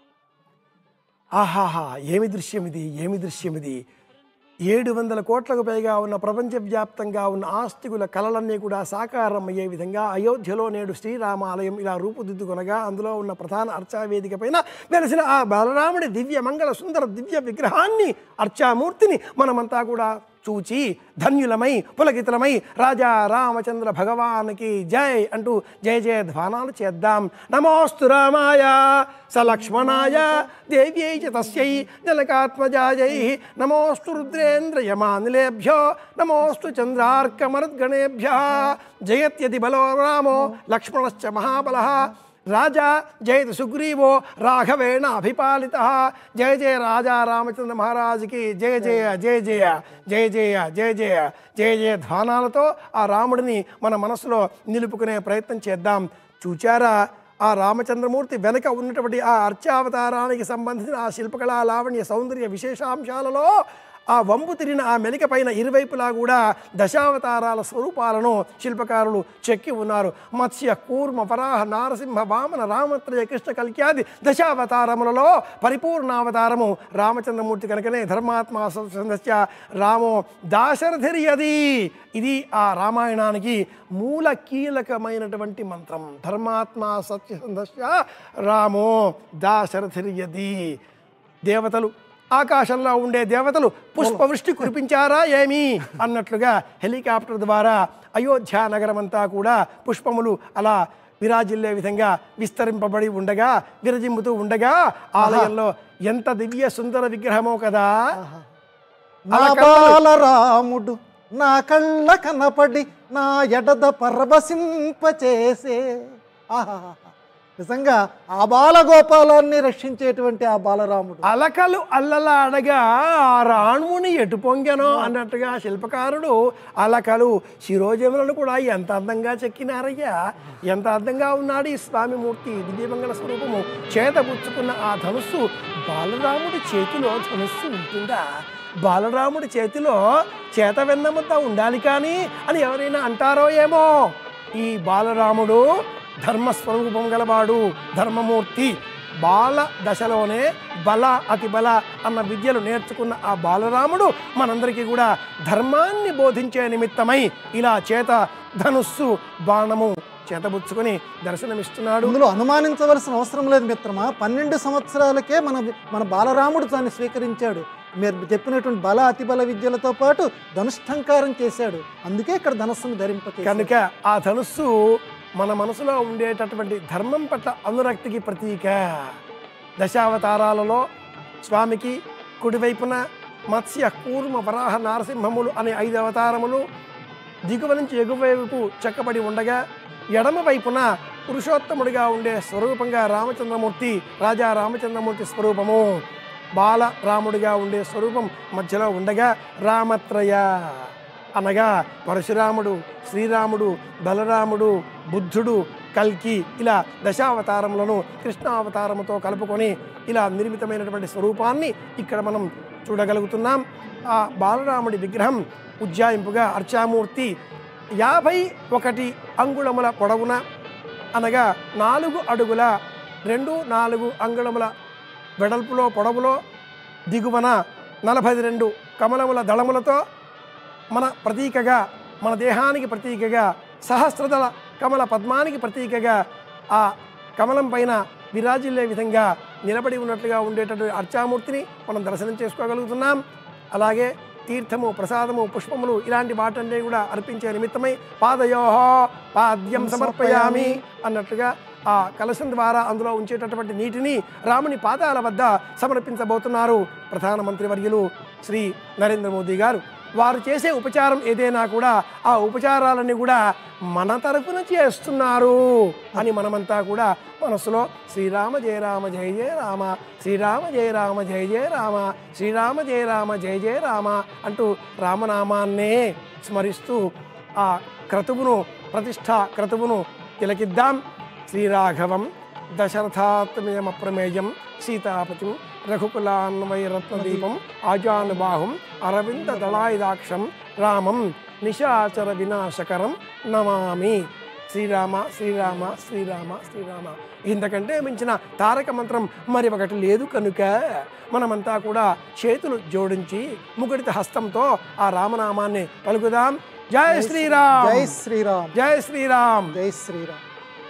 ఆహాహా ఏమి దృశ్యం ఇది ఏమి దృశ్యం ఇది ఏడు వందల కోట్లకు పైగా ఉన్న ప్రపంచవ్యాప్తంగా ఉన్న ఆస్తికుల కళలన్నీ కూడా సాకారం అయ్యే విధంగా అయోధ్యలో నేడు శ్రీరామాలయం ఇలా రూపుదిద్దుకొనగా అందులో ఉన్న ప్రధాన అర్చావేదిక పైన వెలిసిన ఆ బలరాముడి దివ్య మంగళ సుందర దివ్య విగ్రహాన్ని అర్చామూర్తిని మనమంతా కూడా చూచి ధన్యులమై పులకితలమై రాజా రామచంద్ర భగవానికి జై అంటూ జయ జయ ధ్వానాలు చేద్దాం నమోస్తు రామాయ సలక్ష్మణాయ దేవ్యై చ తస్యై జనకాత్మజాయై నమోస్తు రుద్రేంద్రయమానిలేభ్యో నమోస్తు చంద్రార్కమరుద్గణేభ్య జయత్యది బలో రామో లక్ష్మణశ్చ మహాబలః రాజా జయతి సుగ్రీవో రాఘవేణ అభిపాలిత జయ జయ రాజా రామచంద్ర మహారాజుకి జయ జయ జయ జయ జయ జయ జయ జయ జయ జయ ధ్వానాలతో ఆ రాముడిని మన మనసులో నిలుపుకునే ప్రయత్నం చేద్దాం చూచారా ఆ రామచంద్రమూర్తి వెనక ఉన్నటువంటి ఆ అర్చావతారానికి సంబంధించిన ఆ శిల్పకళా లావణ్య సౌందర్య విశేషాంశాలలో ఆ వంపు తిరిగిన ఆ మెలిక పైన ఇరువైపులా కూడా దశావతారాల స్వరూపాలను శిల్పకారులు చెక్కి ఉన్నారు మత్స్య కూర్మ వరాహ నారసింహ వామన రామత్రయ కృష్ణ కల్క్యాది దశావతారములలో పరిపూర్ణావతారము రామచంద్రమూర్తి కనుకనే ధర్మాత్మ సందస్య రామో దాశరథిర్యది ఇది ఆ రామాయణానికి మూల కీలకమైనటువంటి మంత్రం ధర్మాత్మ సత్యసందస్య రామో దాశరథిర్యది దేవతలు ఆకాశంలో ఉండే దేవతలు పుష్పవృష్టి కురిపించారా ఏమి అన్నట్లుగా హెలికాప్టర్ ద్వారా అయోధ్య నగరం అంతా కూడా పుష్పములు అలా విరాజిల్లే విధంగా విస్తరింపబడి ఉండగా విరజిమ్ముతూ ఉండగా ఆలయంలో ఎంత దివ్య సుందర విగ్రహమో కదా నా బాలరాముడు నా కళ్ళ కనపడి నా ఎడద పరవశింపచేసే ఆహాహా. నిజంగా ఆ బాలగోపాలాన్ని రక్షించేటువంటి ఆ బాలరాముడు అలకలు అల్లలాడగా ఆ రాణువుని ఎటు పొంగెనో అన్నట్టుగా శిల్పకారుడు అలకలు శిరోజములను కూడా ఎంత అందంగా చెక్కినారయ్యా ఎంత అందంగా ఉన్నాడు ఈ స్వామిమూర్తి దివ్యమంగళ స్వరూపము చేత పుచ్చుకున్న ఆ ధనుస్సు బాలరాముడి చేతిలో ధనుస్సు ఉంటుందా బాలరాముడి చేతిలో చేత వెన్నముద్ద ఉండాలి కానీ అని ఎవరైనా అంటారో ఏమో ఈ బాలరాముడు ధర్మస్వరూపం గలవాడు ధర్మమూర్తి బాల దశలోనే బల అతి బల అన్న విద్యలు నేర్చుకున్న ఆ బాలరాముడు మనందరికీ కూడా ధర్మాన్ని బోధించే నిమిత్తమై ఇలా చేత ధనుస్సు బాణము చేతబుచ్చుకొని దర్శనమిస్తున్నాడు ఇందులో అనుమానించవలసిన అవసరం లేదు మిత్రమా పన్నెండు సంవత్సరాలకే మన మన బాలరాముడు దాన్ని స్వీకరించాడు మీరు చెప్పినటువంటి బల అతిబల విద్యలతో పాటు ధనుష్టంకారం చేశాడు అందుకే ఇక్కడ ధనస్సును ధరింప కనుక ఆ ధనుస్సు మన మనసులో ఉండేటటువంటి ధర్మం పట్ల అనురక్తికి ప్రతీక దశావతారాలలో స్వామికి కుడివైపున మత్స్య కూర్మ వరాహ నారసింహములు అనే ఐదు అవతారములు దిగువ నుంచి ఎగువ వైపు చెక్కబడి ఉండగా ఎడమ వైపున పురుషోత్తముడిగా ఉండే స్వరూపంగా రామచంద్రమూర్తి రాజా రామచంద్రమూర్తి స్వరూపము బాల రాముడిగా ఉండే స్వరూపం మధ్యలో ఉండగా రామత్రయ అనగా పరశురాముడు శ్రీరాముడు బలరాముడు బుద్ధుడు కల్కి ఇలా దశావతారములను కృష్ణావతారముతో కలుపుకొని ఇలా నిర్మితమైనటువంటి స్వరూపాన్ని ఇక్కడ మనం చూడగలుగుతున్నాం ఆ బాలరాముడి విగ్రహం ఉజ్జాయింపుగా అర్చామూర్తి యాభై ఒకటి అంగుళముల పొడవున అనగా నాలుగు అడుగుల రెండు నాలుగు అంగుళముల వెడల్పులో పొడవులో దిగువన నలభై రెండు కమలముల దళములతో మన ప్రతీకగా మన దేహానికి ప్రతీకగా సహస్రదళ కమల పద్మానికి ప్రతీకగా ఆ కమలం పైన విరాజిల్లే విధంగా నిలబడి ఉన్నట్లుగా ఉండేటటువంటి అర్చామూర్తిని మనం దర్శనం చేసుకోగలుగుతున్నాం అలాగే తీర్థము ప్రసాదము పుష్పములు ఇలాంటి వాటన్నీ కూడా అర్పించే నిమిత్తమై పాదయోహో పాద్యం సమర్పయామి అన్నట్లుగా ఆ కలశం ద్వారా అందులో ఉంచేటటువంటి నీటిని రాముని పాదాల వద్ద సమర్పించబోతున్నారు ప్రధానమంత్రి వర్యులు శ్రీ నరేంద్ర మోదీ గారు వారు చేసే ఉపచారం ఏదైనా కూడా ఆ ఉపచారాలన్నీ కూడా మన తరపున చేస్తున్నారు అని మనమంతా కూడా మనసులో శ్రీరామ జయ రామ జయ జయ రామ శ్రీరామ జయ రామ జయ జయ రామ శ్రీరామ జయ రామ జయ జయ రామ అంటూ రామనామాన్నే స్మరిస్తూ ఆ క్రతువును ప్రతిష్ఠా క్రతువును తిలకిద్దాం శ్రీరాఘవం దశరథాత్మయమప్రమేయం సీతాపతిం రఘుకులాన్వయరత్నదీపం ఆజానుబాహుం అరవింద దళాయుధాక్షం రామం నిశాచర వినాశకరం నమామి శ్రీరామ శ్రీరామ శ్రీరామ శ్రీరామ ఇంతకంటే మించిన తారక మంత్రం మరి ఒకటి లేదు కనుక మనమంతా కూడా చేతులు జోడించి ముకుడిత హస్తంతో ఆ రామనామాన్ని పలుకుదాం జై శ్రీరామ్ జై శ్రీరామ్ జై శ్రీరామ్ జై శ్రీరామ్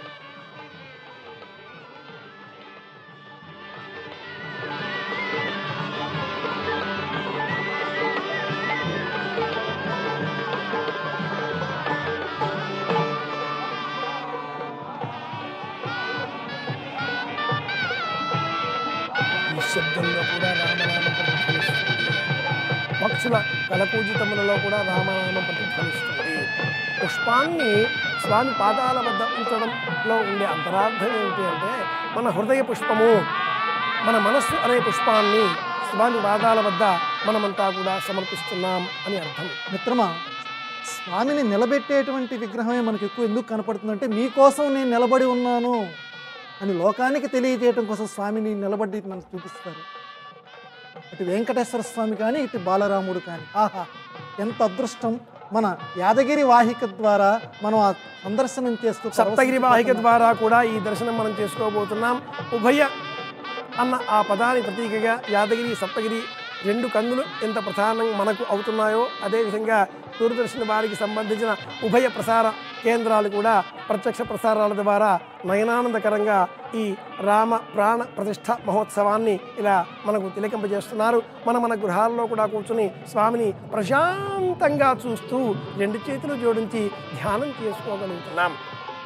నిశ్శబ్దంలో కూడా రామనామం ప్రతిఫలిస్తుంది పక్షుల కలపూజితములలో కూడా రామనామం ప్రతిఫలిస్తుంది పుష్పాన్ని స్వామి పాదాల వద్ద ఉంచడంలో ఉండే అంతరార్థం ఏమిటి అంటే మన హృదయ పుష్పము మన మనస్సు అనే పుష్పాన్ని స్వామి పాదాల వద్ద మనమంతా కూడా సమర్పిస్తున్నాం అని అర్థం మిత్రమా స్వామిని నిలబెట్టేటువంటి విగ్రహమే మనకు ఎక్కువ ఎందుకు కనపడుతుందంటే మీకోసం నేను నిలబడి ఉన్నాను అని లోకానికి తెలియజేయటం కోసం స్వామిని నిలబడి మనకు చూపిస్తారు అటు వెంకటేశ్వర స్వామి కానీ ఇటు బాలరాముడు కానీ ఆహా ఎంత అదృష్టం మన యాదగిరి వాహిక ద్వారా మనం ఆ సందర్శనం చేస్తూ సప్తగిరి వాహిక ద్వారా కూడా ఈ దర్శనం మనం చేసుకోబోతున్నాం ఉభయ అన్న ఆ పదానికి ప్రతీకగా యాదగిరి సప్తగిరి రెండు కందులు ఎంత ప్రధానం మనకు అవుతున్నాయో అదేవిధంగా దూరదర్శన్ వారికి సంబంధించిన ఉభయ ప్రసార కేంద్రాలు కూడా ప్రత్యక్ష ప్రసారాల ద్వారా నయనానందకరంగా ఈ రామ ప్రాణ ప్రతిష్ట మహోత్సవాన్ని ఇలా మనకు తిలకింపజేస్తున్నారు మన మన గృహాల్లో కూడా కూర్చుని స్వామిని ప్రశాంతంగా చూస్తూ రెండు చేతులు జోడించి ధ్యానం చేసుకోగలుగుతున్నాం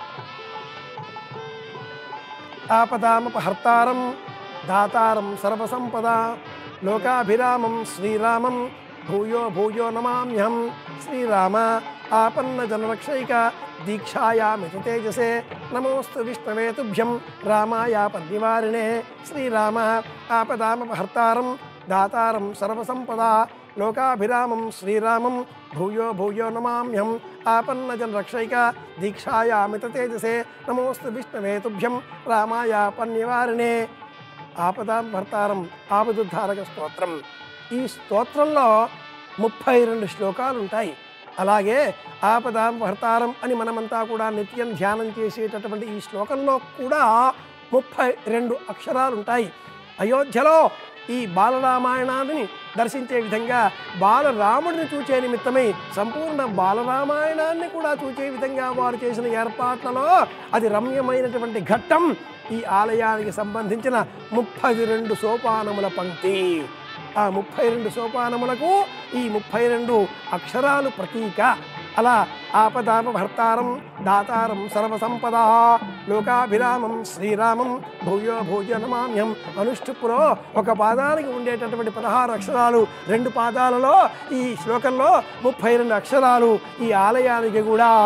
ఆపదామపహర్తారం దాతారం సర్వసంపద లోకాభిరామం శ్రీరామం భూయో భూయో నమామ్యహం శ్రీరామ ఆపన్న జనరక్షైక దీక్షాయామిత తేజసే నమోస్తు విష్ణవే తుభ్యం రామాయాపద్నివారిణే శ్రీరామ ఆపదామపహర్తారం దాతారం సర్వసంపద లోకాభిరామం శ్రీరామం భూయో భూయో నమామ్యహం ఆపన్న జనరక్షైక దీక్షాయామిత తేజసే నమోస్తు విష్ణవే తుభ్యం రామాయాపన్నివారిణే ఆపదాం భర్తారం ఆపదుద్ధారక స్తోత్రం ఈ స్తోత్రంలో ముప్పై రెండు శ్లోకాలు ఉంటాయి అలాగే ఆపదాం భర్తారం అని మనమంతా కూడా నిత్యం ధ్యానం చేసేటటువంటి ఈ శ్లోకంలో కూడా ముప్పై రెండు అక్షరాలు ఉంటాయి అయోధ్యలో ఈ బాలరామాయణాన్ని దర్శించే విధంగా బాలరాముడిని చూచే నిమిత్తమై సంపూర్ణ బాలరామాయణాన్ని కూడా చూచే విధంగా వారు చేసిన ఏర్పాట్లలో అది రమ్యమైనటువంటి ఘట్టం ఈ ఆలయానికి సంబంధించిన ముప్పై రెండు సోపానముల పంక్తి ఆ ముప్పై రెండు సోపానములకు ఈ ముప్పై రెండు అక్షరాలు ప్రతీక అలా ఆపదామ భర్తారం దాతారం సర్వసంపద లోకాభిరామం శ్రీరామం భూయో భూయ నమామ్యం అనుష్ఠుపులో ఒక పాదానికి ఉండేటటువంటి పదహారు అక్షరాలు రెండు పాదాలలో ఈ శ్లోకంలో ముప్పై రెండు అక్షరాలు ఈ ఆలయానికి కూడా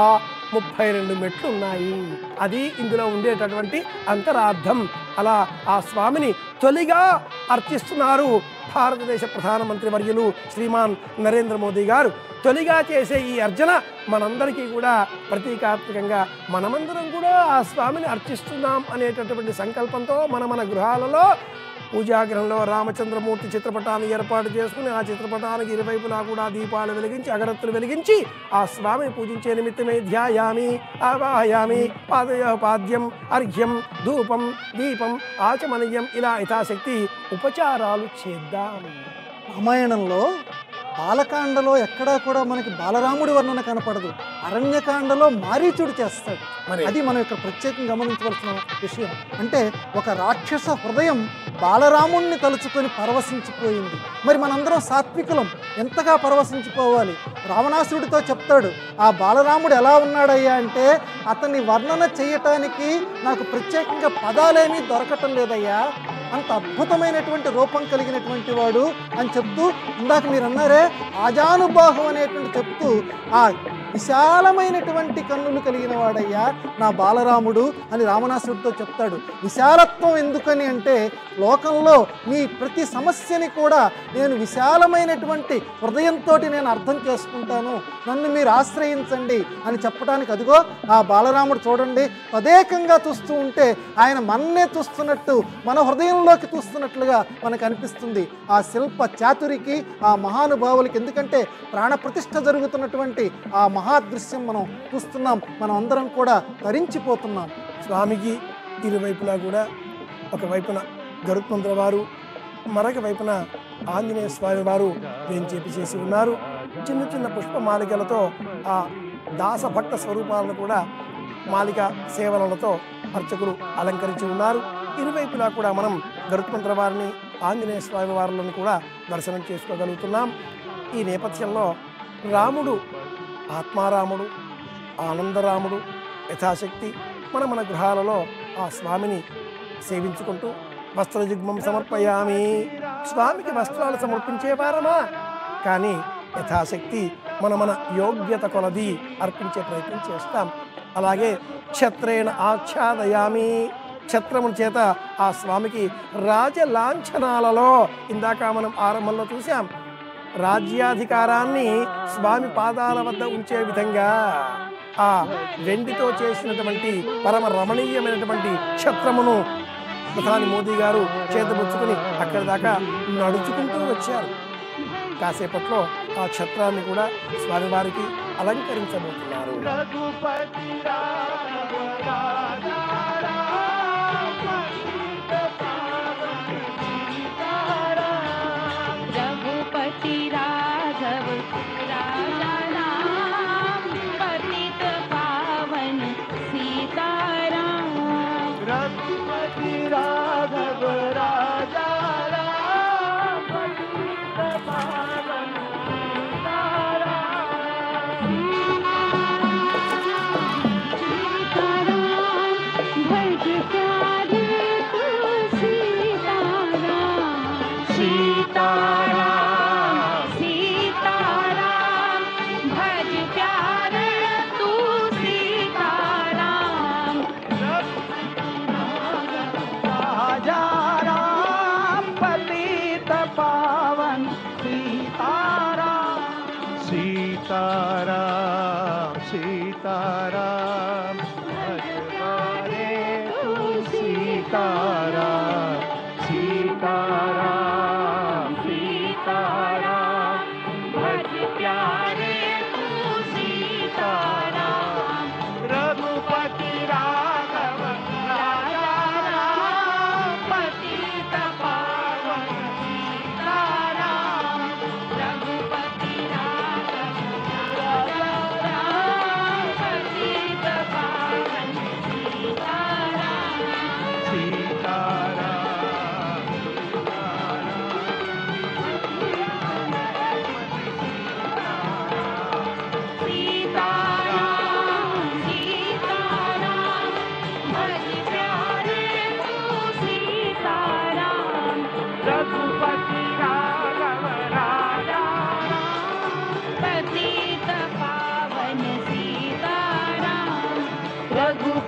ముప్పై రెండు మెట్లు ఉన్నాయి అది ఇందులో ఉండేటటువంటి అంతరార్థం అలా ఆ స్వామిని తొలిగా అర్చిస్తున్నారు భారతదేశ ప్రధానమంత్రి వర్యులు శ్రీమాన్ నరేంద్ర మోదీ గారు తొలిగా చేసే ఈ అర్చన మనందరికీ కూడా ప్రతీకాత్మకంగా మనమందరం కూడా ఆ స్వామిని అర్చిస్తున్నాం అనేటటువంటి సంకల్పంతో మన మన గృహాలలో పూజాగృహంలో రామచంద్రమూర్తి చిత్రపటాన్ని ఏర్పాటు చేసుకుని ఆ చిత్రపటానికి ఇరువైపులా కూడా దీపాలు వెలిగించి అగరత్తులు వెలిగించి ఆ స్వామిని పూజించే నిమిత్తమే ధ్యాయామి ఆవాహయామి పాదయ పాద్యం అర్ఘ్యం ధూపం దీపం ఆచమనీయం ఇలా యథాశక్తి ఉపచారాలు చేద్దాం రామాయణంలో బాలకాండలో ఎక్కడా కూడా మనకి బాలరాముడి వర్ణన కనపడదు అరణ్యకాండలో మారీచుడు చేస్తాడు మరి అది మనం ఇక్కడ ప్రత్యేకంగా గమనించవలసిన విషయం అంటే ఒక రాక్షస హృదయం బాలరాముణ్ణి తలుచుకొని పరవశించిపోయింది మరి మనందరం సాత్వికులం ఎంతగా పరవశించిపోవాలి రావణాసురుడితో చెప్తాడు ఆ బాలరాముడు ఎలా ఉన్నాడయ్యా అంటే అతన్ని వర్ణన చేయటానికి నాకు ప్రత్యేకంగా పదాలేమీ దొరకటం లేదయ్యా అంత అద్భుతమైనటువంటి రూపం కలిగినటువంటి వాడు అని చెప్తూ ఇందాక మీరు అన్నారే ఆజానుబాహు అనేటువంటి చెప్తూ ఆ విశాలమైనటువంటి కన్నులు కలిగిన వాడయ్యా నా బాలరాముడు అని రామనాసుడితో చెప్తాడు విశాలత్వం ఎందుకని అంటే లోకంలో మీ ప్రతి సమస్యని కూడా నేను విశాలమైనటువంటి హృదయంతో నేను అర్థం చేసుకుంటాను నన్ను మీరు ఆశ్రయించండి అని చెప్పడానికి అదిగో ఆ బాలరాముడు చూడండి తదేకంగా చూస్తూ ఉంటే ఆయన మన్నే చూస్తున్నట్టు మన హృదయంలోకి చూస్తున్నట్లుగా మనకు అనిపిస్తుంది ఆ శిల్ప చాతురికి ఆ మహానుభావులకి ఎందుకంటే ప్రాణప్రతిష్ఠ జరుగుతున్నటువంటి ఆ మహాదృశ్యం మనం చూస్తున్నాం మనం అందరం కూడా తరించిపోతున్నాం స్వామికి ఇరువైపులా కూడా ఒక వైపున గరుత్మంతుల వారు మరొక వైపున ఆంజనేయ స్వామి వారు వేంచేపి చేసి ఉన్నారు చిన్న చిన్న పుష్పమాలికలతో ఆ దాస భక్త స్వరూపాలను కూడా మాలిక సేవలతో అర్చకులు అలంకరించి ఉన్నారు ఇరువైపులా కూడా మనం గరుత్మంతుల వారిని ఆంజనేయ స్వామి వారులను కూడా దర్శనం చేసుకోగలుగుతున్నాం ఈ నేపథ్యంలో రాముడు ఆత్మారాముడు ఆనందరాముడు యథాశక్తి మన మన గృహాలలో ఆ స్వామిని సేవించుకుంటూ వస్త్రయుగ్మం సమర్పయామి స్వామికి వస్త్రాలు సమర్పించే వారమా కానీ యథాశక్తి మన మన యోగ్యత కొలది అర్పించే ప్రయత్నం చేస్తాం అలాగే ఛత్రేణ ఆచ్ఛాదయామి ఛత్రముల చేత ఆ స్వామికి రాజలాంఛనాలలో ఇందాక మనం ఆరంభంలో చూసాం రాజ్యాధికారాన్ని స్వామి పాదాల వద్ద ఉంచే విధంగా ఆ వెండితో చేసినటువంటి పరమ రమణీయమైనటువంటి ఛత్రమును ప్రధాని మోదీ గారు చేతబుచ్చుకుని అక్కడి దాకా నడుచుకుంటూ వచ్చారు కాసేపట్లో ఆ ఛత్రాన్ని కూడా స్వామివారికి అలంకరించబోతున్నారు रघुपति राघव राजा राम पतित पावन सीताराम रघुपति राघव राजा राम पतित पावन भज प्यारे तू सीताराम सीताराम सीताराम भज प्यारे तू सीताराम राजा राम पतित पावन सीताराम सीताराम सीताराम भगवाने तू सीताराम सीताराम सीताराम भज प्यारे तू सीताराम रघुपति राघव राजा राम पतित पावन सीताराम रघुपति राघव राजा राम पतित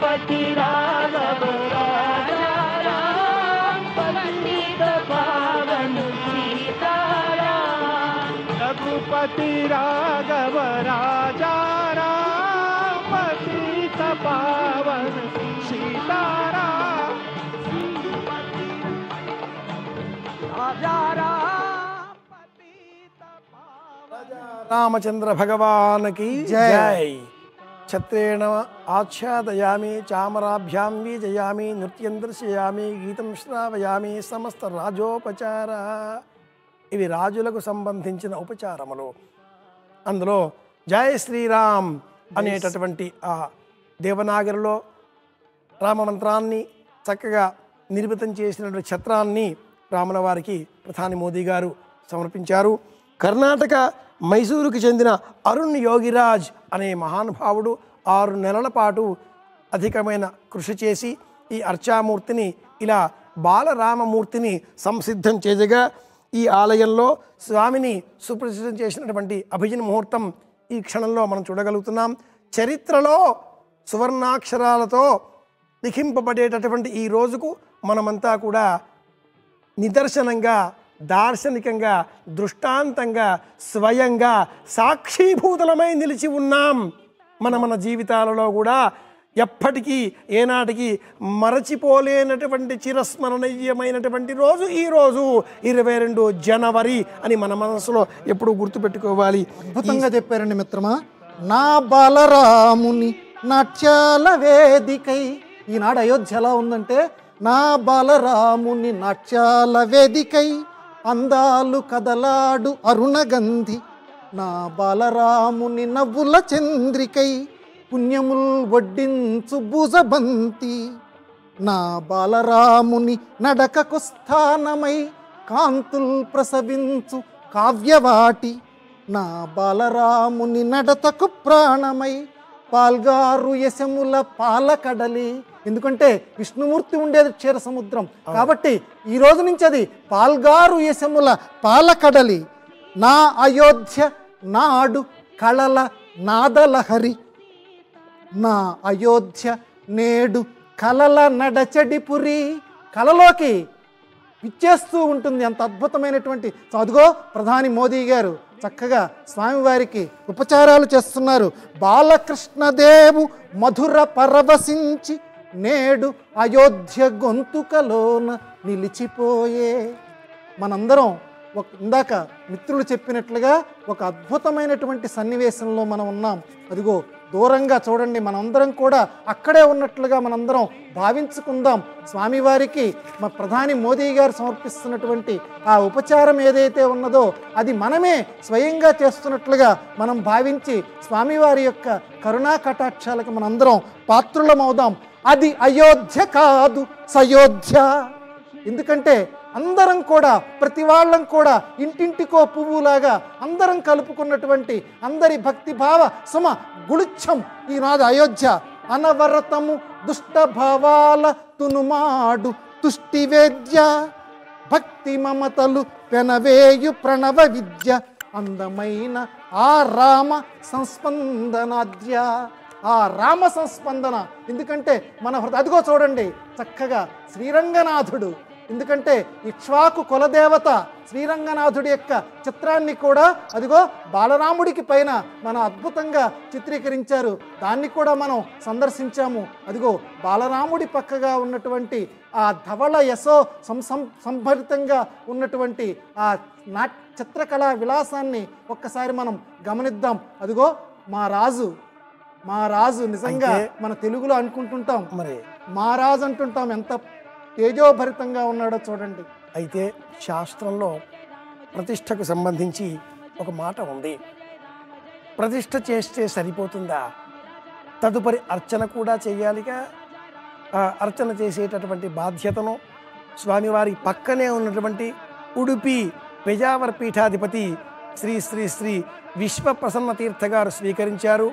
रघुपति राघव राजा राम पतित पावन सीताराम रघुपति राघव राजा राम पतित पावन सीताराम राजा राम రామచంద్ర భగవానికి జై. జై ఛత్రేణ ఆచ్ఛాదయామి చామరాభ్యాం వీజయామి నృత్యం దర్శయామి గీతం శ్రావయామి సమస్త రాజోపచార ఇవి రాజులకు సంబంధించిన ఉపచారములు అందులో జై శ్రీరామ్ అనేటటువంటి ఆ దేవనాగరిలో రామమంత్రాన్ని చక్కగా నిర్మితం చేసినటువంటి ఛత్రాన్ని రాముల వారికి ప్రధాని మోదీ గారు సమర్పించారు కర్ణాటక మైసూరుకి చెందిన అరుణ్ యోగిరాజ్ అనే మహానుభావుడు ఆరు నెలల పాటు అధికమైన కృషి చేసి ఈ అర్చామూర్తిని ఇలా బాలరామమూర్తిని సంసిద్ధం చేయగా ఈ ఆలయంలో స్వామిని సుప్రసిద్ధం చేసినటువంటి అభిజన ముహూర్తం ఈ క్షణంలో మనం చూడగలుగుతున్నాం చరిత్రలో సువర్ణాక్షరాలతో లిఖింపబడేటటువంటి ఈ రోజుకు మనమంతా కూడా నిదర్శనంగా దార్శనికంగా దృష్టాంతంగా స్వయంగా సాక్షీభూతులమై నిలిచి ఉన్నాం మన మన జీవితాలలో కూడా ఎప్పటికీ ఏనాటికి మరచిపోలేనటువంటి చిరస్మరణీయమైనటువంటి రోజు ఈ రోజు ఇరవై రెండు జనవరి అని మన మనసులో ఎప్పుడు గుర్తుపెట్టుకోవాలి అద్భుతంగా చెప్పారండి మిత్రమా నా బలరాముని నాట్యాల వేదికై ఈనాడు అయోధ్య ఎలా ఉందంటే నా బలరాముని నాట్యాల వేదికై అందాలు కదలాడు అరుణగంధి నా బలరాముని నవ్వుల చంద్రికై పుణ్యముల్ వడ్డించు భుజబంతి నా బాలరాముని నడకకు స్థానమై కాంతుల్ ప్రసవించు కావ్యవాటి నా బాలరాముని నడతకు ప్రాణమై పాల్గారు యశముల పాలకడలి ఎందుకంటే విష్ణుమూర్తి ఉండేది క్షీర సముద్రం కాబట్టి ఈ రోజు నుంచి అది పాల్గారు యశముల పాలకడలి నా అయోధ్య నాడు కళల నాదలహరి నా అయోధ్య నేడు కలల నడచడిపురి కలలోకి ఇచ్చేస్తూ ఉంటుంది అంత అద్భుతమైనటువంటి సో అదిగో ప్రధాని మోదీ గారు చక్కగా స్వామివారికి ఉపచారాలు చేస్తున్నారు బాలకృష్ణదేవు మధుర పరవశించి నేడు అయోధ్య గొంతుకలోన నిలిచిపోయే మనందరం ఒక ఇందాక మిత్రులు చెప్పినట్లుగా ఒక అద్భుతమైనటువంటి సన్నివేశంలో మనం ఉన్నాం అదిగో దూరంగా చూడండి మనందరం కూడా అక్కడే ఉన్నట్లుగా మనందరం భావించుకుందాం స్వామివారికి మా ప్రధాని మోదీ గారు సమర్పిస్తున్నటువంటి ఆ ఉపచారం ఏదైతే ఉన్నదో అది మనమే స్వయంగా చేస్తున్నట్లుగా మనం భావించి స్వామివారి యొక్క కరుణా కటాక్షాలకు మనందరం పాత్రులమవుదాం అది అయోధ్య కాదు సయోధ్య ఎందుకంటే అందరం కూడా ప్రతి వాళ్ళం కూడా ఇంటింటికో పువ్వులాగా అందరం కలుపుకున్నటువంటి అందరి భక్తి భావ సుమ గుళుచ్చం ఈనాడు అయోధ్య అనవరతము దుష్ట భావాల తునుమాడు తుష్టి వేద్య భక్తి మమతలు పెనవేయు ప్రణవ విద్య అందమైన ఆ రామ సంస్పందనాద్య ఆ రామ సంస్పందన ఎందుకంటే మన హృదయ అదిగో చూడండి చక్కగా శ్రీరంగనాథుడు ఎందుకంటే ఇక్ష్వాకు కులదేవత శ్రీరంగనాథుడి యొక్క చిత్రాన్ని కూడా అదిగో బాలరాముడికి పైన మన అద్భుతంగా చిత్రీకరించారు దాన్ని కూడా మనం సందర్శించాము అదిగో బాలరాముడి పక్కగా ఉన్నటువంటి ఆ ధవళ యశో సంసం సంభరితంగా ఉన్నటువంటి ఆ నా చిత్రకళా విలాసాన్ని ఒక్కసారి మనం గమనిద్దాం అదిగో మా రాజు మా రాజు నిజంగా అయితే- మన తెలుగులో అనుకుంటుంటాం మరి మా రాజు అంటుంటాం ఎంత తేజోభరితంగా ఉన్నాడో చూడండి అయితే శాస్త్రంలో ప్రతిష్టకు సంబంధించి ఒక మాట ఉంది ప్రతిష్ట చేస్తే సరిపోతుందా తదుపరి అర్చన కూడా చేయాలిగా ఆ అర్చన చేసేటటువంటి బాధ్యతను స్వామివారి పక్కనే ఉన్నటువంటి ఉడుపి పెజావర పీఠాధిపతి శ్రీ శ్రీ శ్రీ విశ్వప్రసన్న తీర్థ గారు స్వీకరించారు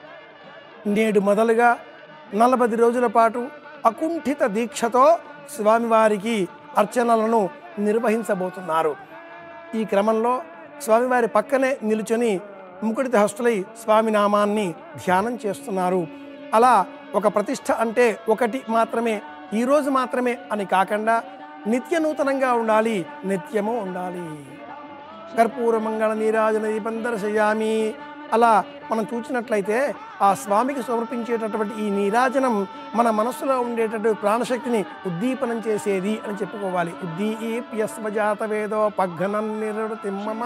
నేడు మొదలుగా నలభై రోజుల పాటు అకుంఠిత దీక్షతో స్వామివారికి అర్చనలను నిర్వహించబోతున్నారు ఈ క్రమంలో స్వామివారి పక్కనే నిలుచొని ముకుడిత హస్తులై స్వామి నామాన్ని ధ్యానం చేస్తున్నారు అలా ఒక ప్రతిష్ట అంటే ఒకటి మాత్రమే ఈరోజు మాత్రమే అని కాకుండా నిత్య నూతనంగా ఉండాలి నిత్యము ఉండాలి కర్పూర మంగళ నీరాజన దీపం దర్శయామి అలా మనం చూసినట్లయితే ఆ స్వామికి సమర్పించేటటువంటి ఈ నీరాజనం మన మనస్సులో ఉండేటటువంటి ప్రాణశక్తిని ఉద్దీపనం చేసేది అని చెప్పుకోవాలి ఉద్దీప్యస్వజాత వేదో పఘ్నం నిరుతిమ్మమ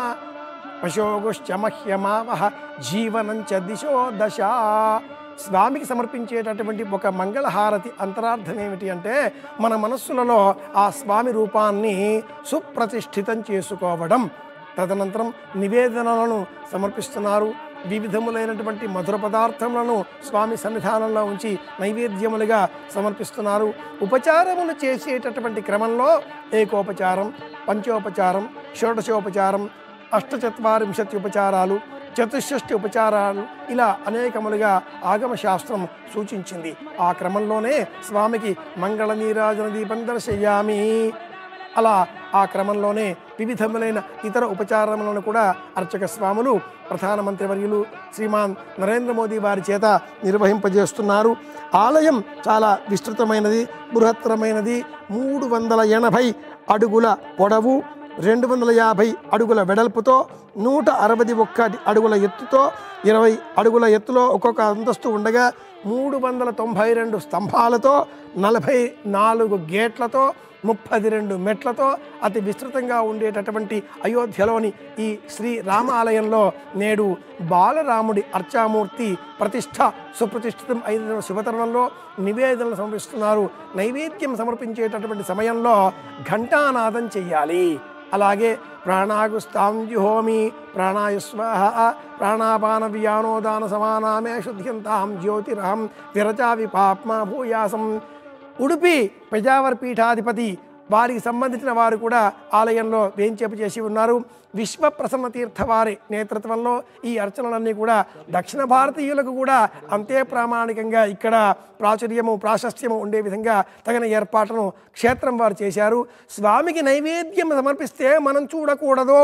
పశోగుశ్చమహ్యమావహ జీవనంచ దిశో దశ స్వామికి సమర్పించేటటువంటి ఒక మంగళహారతి అంతరార్థం ఏమిటి అంటే మన మనస్సులలో ఆ స్వామి రూపాన్ని సుప్రతిష్ఠితం చేసుకోవడం తదనంతరం నివేదనలను సమర్పిస్తున్నారు వివిధములైనటువంటి మధుర పదార్థములను స్వామి సన్నిధానంలో ఉంచి నైవేద్యములుగా సమర్పిస్తున్నారు ఉపచారములు చేసేటటువంటి క్రమంలో ఏకోపచారం పంచోపచారం షోడశోపచారం అష్టచత్వారింశతి ఉపచారాలు చతుషష్టి ఉపచారాలు ఇలా అనేకములుగా ఆగమ శాస్త్రం సూచించింది ఆ క్రమంలోనే స్వామికి మంగళ నీరాజన దీపం దర్శయామి అలా ఆ క్రమంలోనే వివిధములైన ఇతర ఉపచారములను కూడా అర్చక స్వాములు ప్రధానమంత్రి వర్యులు శ్రీమాన్ నరేంద్ర మోదీ వారి చేత నిర్వహింపజేస్తున్నారు ఆలయం చాలా విస్తృతమైనది బృహత్తరమైనది మూడు వందల ఎనభై అడుగుల పొడవు రెండు వందల యాభై అడుగుల వెడల్పుతో నూట అరవై ఒక్కటి అడుగుల ఎత్తుతో ఇరవై అడుగుల ఎత్తులో ఒక్కొక్క అంతస్తు ఉండగా మూడు వందల తొంభై రెండు స్తంభాలతో నలభై నాలుగు గేట్లతో ముప్పది రెండు మెట్లతో అతి విస్తృతంగా ఉండేటటువంటి అయోధ్యలోని ఈ శ్రీ రామాలయంలో నేడు బాలరాముడి అర్చామూర్తి ప్రతిష్ట సుప్రతిష్ఠితం అయిన శుభతరుణంలో నివేదనలు సమర్పిస్తున్నారు నైవేద్యం సమర్పించేటటువంటి సమయంలో ఘంటానాదం చెయ్యాలి అలాగే ప్రాణాగుస్తాంజుహోమి ప్రాణాయ స్వాహ ప్రాణాపాన వ్యానోదాన సమానామే శుద్ధ్యంతాం జ్యోతిరహం విరచావి పాప్మా భూయాసం ఉడుపి పెజావర్ పీఠాధిపతి వారికి సంబంధించిన వారు కూడా ఆలయంలో వేంచేపు చేసి ఉన్నారు విశ్వ ప్రసన్న తీర్థ వారి నేతృత్వంలో ఈ అర్చనలన్నీ కూడా దక్షిణ భారతీయులకు కూడా అంతే ప్రామాణికంగా ఇక్కడ ప్రాచుర్యము ప్రాశస్త్యము ఉండే విధంగా తగిన ఏర్పాట్లను క్షేత్రం వారు చేశారు స్వామికి నైవేద్యం సమర్పిస్తే మనం చూడకూడదు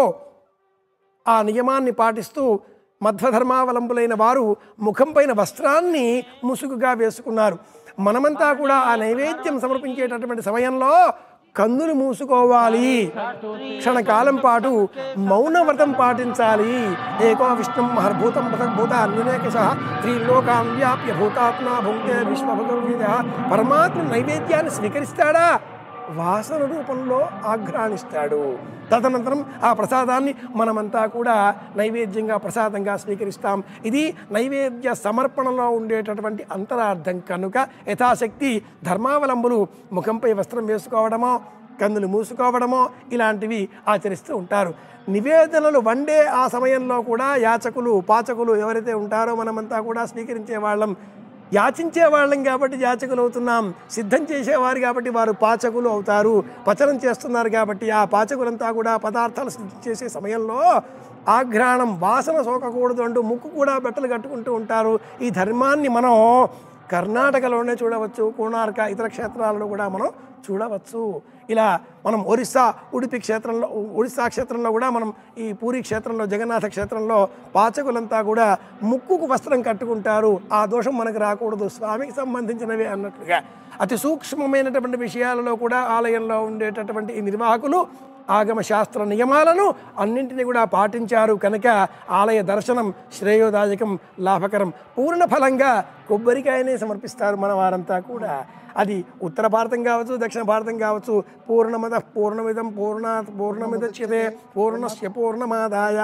ఆ నియమాన్ని పాటిస్తూ మధ్వధర్మావలంబులైన వారు ముఖంపైన వస్త్రాన్ని ముసుగుగా వేసుకున్నారు మనమంతా కూడా ఆ నైవేద్యం సమర్పించేటటువంటి సమయంలో కన్నులు మూసుకోవాలి క్షణకాలం పాటు మౌన వ్రతం పాటించాలి ఏకో విష్ణు మహర్భూతం భూత అన్యనేక సహ త్రిలోకాన్ వ్యాప్య భూతాత్మ భుంక్తే విశ్వభగవద్గీత పరమాత్మ నైవేద్యాన్ని స్వీకరిస్తాడా వాసన రూపంలో ఆఘ్రాణిస్తాడు తదనంతరం ఆ ప్రసాదాన్ని మనమంతా కూడా నైవేద్యంగా ప్రసాదంగా స్వీకరిస్తాం ఇది నైవేద్య సమర్పణలో ఉండేటటువంటి అంతరార్థం కనుక యథాశక్తి ధర్మావలంబులు ముఖంపై వస్త్రం వేసుకోవడమో కన్నులు మూసుకోవడమో ఇలాంటివి ఆచరిస్తూ ఉంటారు నివేదనలు వండే ఆ సమయంలో కూడా యాచకులు పాచకులు ఎవరైతే ఉంటారో మనమంతా కూడా స్వీకరించే వాళ్ళం యాచించే వాళ్ళం కాబట్టి యాచకులు అవుతున్నాం సిద్ధం చేసేవారు కాబట్టి వారు పాచకులు అవుతారు పచనం చేస్తున్నారు కాబట్టి ఆ పాచకులంతా కూడా పదార్థాలు సిద్ధం చేసే సమయంలో ఆఘ్రాణం వాసన సోకకూడదు అంటూ ముక్కు కూడా బట్టలు కట్టుకుంటూ ఉంటారు ఈ ధర్మాన్ని మనం కర్ణాటకలోనే చూడవచ్చు కోణార్క ఇతర క్షేత్రాలలో కూడా మనం చూడవచ్చు ఇలా మనం ఒరిస్సా ఉడిపి క్షేత్రంలో ఒరిస్సా క్షేత్రంలో కూడా మనం ఈ పూరి క్షేత్రంలో జగన్నాథ క్షేత్రంలో పాచకులంతా కూడా ముక్కుకు వస్త్రం కట్టుకుంటారు ఆ దోషం మనకు రాకూడదు స్వామికి సంబంధించినవి అన్నట్లుగా అతి సూక్ష్మమైనటువంటి విషయాలలో కూడా ఆలయంలో ఉండేటటువంటి ఈ నిర్వాహకులు ఆగమ శాస్త్ర నియమాలను అన్నింటినీ కూడా పాటించారు కనుక ఆలయ దర్శనం శ్రేయోదాయకం లాభకరం పూర్ణ ఫలంగా కొబ్బరికాయనే సమర్పిస్తారు మన వారంతా కూడా అది ఉత్తర భారతం కావచ్చు దక్షిణ భారతం కావచ్చు పూర్ణమద పూర్ణమిదం పూర్ణాత్ పూర్ణమిదచ్యతే పూర్ణస్య పూర్ణమాదాయ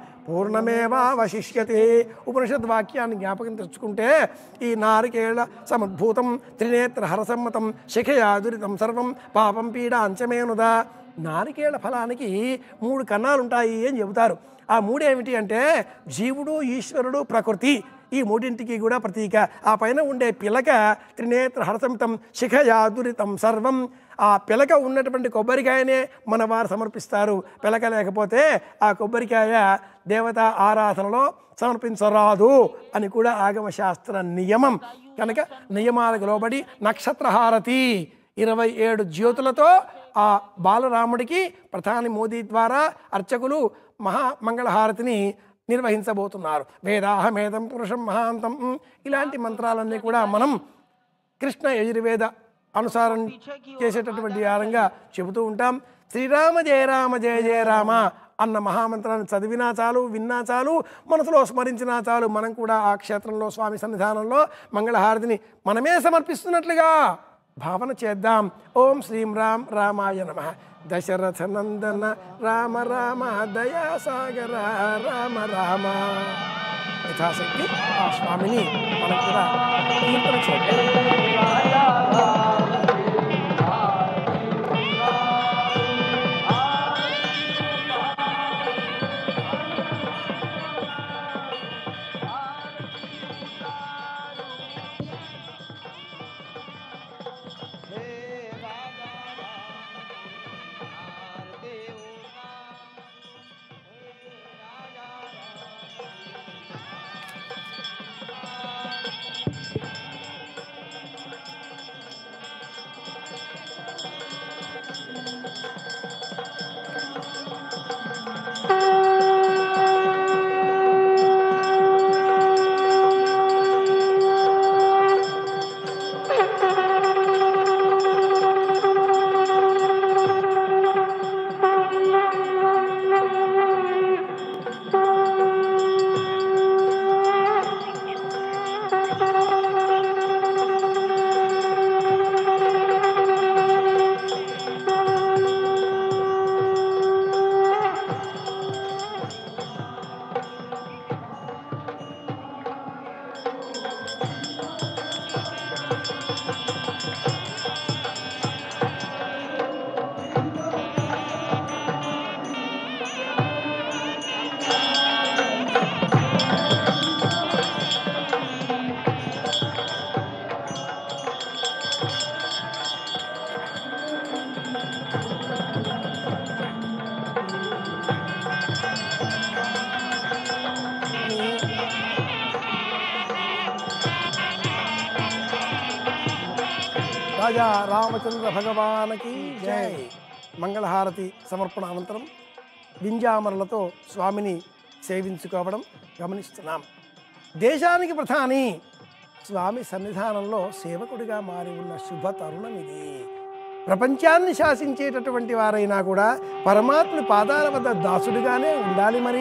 పూర్ణమేవావశిష్యతే ఉపనిషద్ వాక్యాన్ని జ్ఞాపకం తెచ్చుకుంటే ఈ నారికేళ సముద్భూతం త్రినేత్ర హరసమ్మతం శిఖయాదురితం సర్వం పాపం పీడ అంచమేనుదా నారికేళ ఫలానికి మూడు కన్నాలు ఉంటాయి అని చెబుతారు ఆ మూడు ఏమిటి అంటే జీవుడు ఈశ్వరుడు ప్రకృతి ఈ మూడింటికి కూడా ప్రతీక ఆ పైన ఉండే పిలక త్రినేత్ర హరసమితం శిఖయాదురితం సర్వం ఆ పిలక ఉన్నటువంటి కొబ్బరికాయనే మన వారు సమర్పిస్తారు పిలక లేకపోతే ఆ కొబ్బరికాయ దేవత ఆరాధనలో సమర్పించరాదు అని కూడా ఆగమ శాస్త్ర నియమం కనుక నియమాలకు లోబడి నక్షత్రహారతి ఇరవై ఏడు జ్యోతులతో ఆ బాలరాముడికి ప్రధాని మోదీ ద్వారా అర్చకులు మహామంగళహారతిని నిర్వహించబోతున్నారు వేదాహమేదం పురుషం మహాంతం ఇలాంటి మంత్రాలన్నీ కూడా మనం కృష్ణ యజుర్వేద అనుసారం చేసేటటువంటి విధానంగా చెబుతూ ఉంటాం శ్రీరామ జయ రామ జయ జయ రామ అన్న మహామంత్రాన్ని చదివినా చాలు విన్నా చాలు మనసులో స్మరించినా చాలు మనం కూడా ఆ క్షేత్రంలో స్వామి సన్నిధానంలో మంగళహారతిని మనమే సమర్పిస్తున్నట్లుగా భావన చేద్దాం ఓం శ్రీం రామ్ రామాయ నమ దశరథ నందన రామ రామ దయాసాగర రామ రామ యథాశక్తి ఆ స్వామిని మనం కూడా కీర్తన చేద్దాం రాజా రామచంద్ర భగవానకి జై మంగళహారతి సమర్పణ అనంతరం వింజామరలతో స్వామిని సేవించుకోవడం గమనిస్తున్నాం దేశానికి ప్రధాని స్వామి సన్నిధానంలో సేవకుడిగా మారి ఉన్న శుభ తరుణం ఇది ప్రపంచాన్ని శాసించేటటువంటి వారైనా కూడా పరమాత్మ పాదాల వద్ద దాసుడిగానే ఉండాలి మరి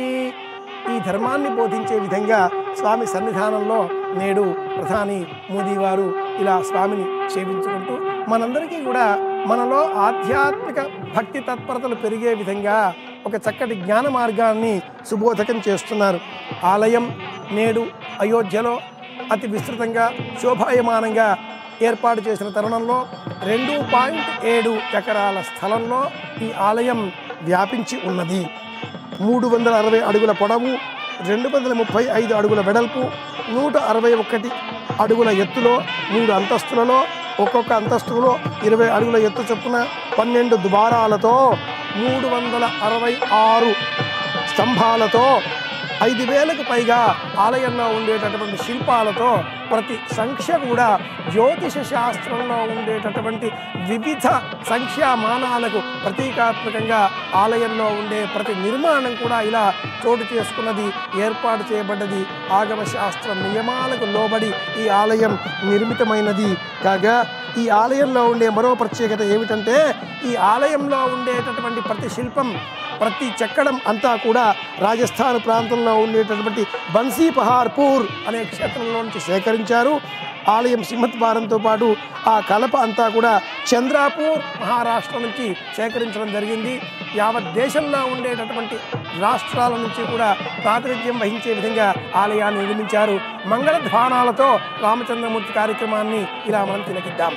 ఈ ధర్మాన్ని బోధించే విధంగా స్వామి సన్నిధానంలో నేడు ప్రధాని మోదీ వారు ఇలా స్వామిని సేవించుకుంటూ మనందరికీ కూడా మనలో ఆధ్యాత్మిక భక్తి తత్పరతలు పెరిగే విధంగా ఒక చక్కటి జ్ఞాన మార్గాన్ని సుబోధకం చేస్తున్నారు ఆలయం నేడు అయోధ్యలో అతి విస్తృతంగా శోభాయమానంగా ఏర్పాటు చేసిన తరుణంలో రెండు పాయింట్ ఏడు ఎకరాల స్థలంలో ఈ ఆలయం వ్యాపించి ఉన్నది మూడు వందల అరవై అడుగుల పొడవు రెండు వందల ముప్పై ఐదు అడుగుల వెడల్పు నూట అరవై ఒకటి అడుగుల ఎత్తులో మూడు అంతస్తులలో ఒక్కొక్క అంతస్తులో ఇరవై అడుగుల ఎత్తు చొప్పున పన్నెండు దుబారాలతో మూడు వందల అరవై ఆరు స్తంభాలతో ఐదు వేలకు పైగా ఆలయంలో ఉండేటటువంటి శిల్పాలతో ప్రతి సంఖ్య కూడా జ్యోతిష శాస్త్రంలో ఉండేటటువంటి వివిధ సంఖ్యామానాలకు ప్రతీకాత్మకంగా ఆలయంలో ఉండే ప్రతి నిర్మాణం కూడా ఇలా చోటు చేసుకున్నది ఏర్పాటు చేయబడ్డది ఆగమ శాస్త్ర నియమాలకు లోబడి ఈ ఆలయం నిర్మితమైనది కాగా ఈ ఆలయంలో ఉండే మరో ప్రత్యేకత ఏమిటంటే ఈ ఆలయంలో ఉండేటటువంటి ప్రతి శిల్పం ప్రతి చెక్కడం అంతా కూడా రాజస్థాన్ ప్రాంతంలో ఉండేటటువంటి బన్సీ పహార్పూర్ అనే క్షేత్రంలో నుంచి సేకరించారు ఆలయం సింహద్వారంతో పాటు ఆ కలప అంతా కూడా చంద్రాపూర్ మహారాష్ట్ర నుంచి సేకరించడం జరిగింది యావత్ దేశంలో ఉండేటటువంటి రాష్ట్రాల నుంచి కూడా ప్రాతినిధ్యం వహించే విధంగా ఆలయాన్ని నిర్మించారు మంగళధ్వానాలతో రామచంద్రమూర్తి కార్యక్రమాన్ని ఇలా మనం తిలకిద్దాం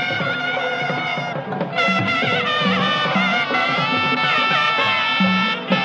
శ్రీ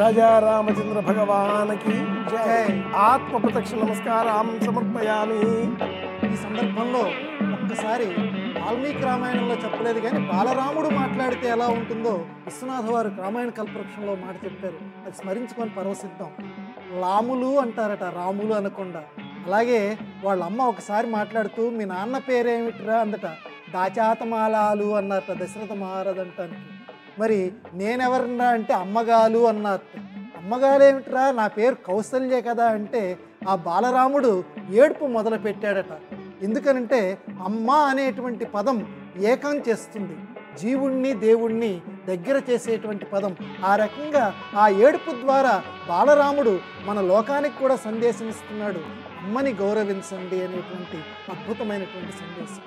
రాజా రామచంద్ర భగవానికి జై జై. ఆత్మ ప్రత్యక్ష నమస్కారం సమర్పయామి ఈ సందర్భంలో ఒక్కసారి వాల్మీకి రామాయణంలో చెప్పలేదు కానీ బాలరాముడు మాట్లాడితే ఎలా ఉంటుందో విశ్వనాథ వారు రామాయణ కల్పవృక్షంలో మాట చెప్పారు అది స్మరించుకొని పరవశిద్దాం లాములు అంటారట రాములు అనకుండా అలాగే వాళ్ళ అమ్మ ఒకసారి మాట్లాడుతూ మీ నాన్న పేరేమిట్రా అందట దాచాతమాలాలు అన్నారట దశరథ మహారాజు అంటానికి మరి నేనెవరన్నా అంటే అమ్మగాలు అన్నారట అమ్మగారేమిట్రా నా పేరు కౌసల్య కదా అంటే ఆ బాలరాముడు ఏడుపు మొదలు పెట్టాడట ఎందుకనంటే అమ్మ అనేటువంటి పదం ఏకం చేస్తుంది జీవుణ్ణి దేవుణ్ణి దగ్గర చేసేటువంటి పదం ఆ రకంగా ఆ ఏడుపు ద్వారా బాలరాముడు మన లోకానికి కూడా సందేశం ఇస్తున్నాడు అమ్మని గౌరవించండి అనేటువంటి అద్భుతమైనటువంటి సందేశం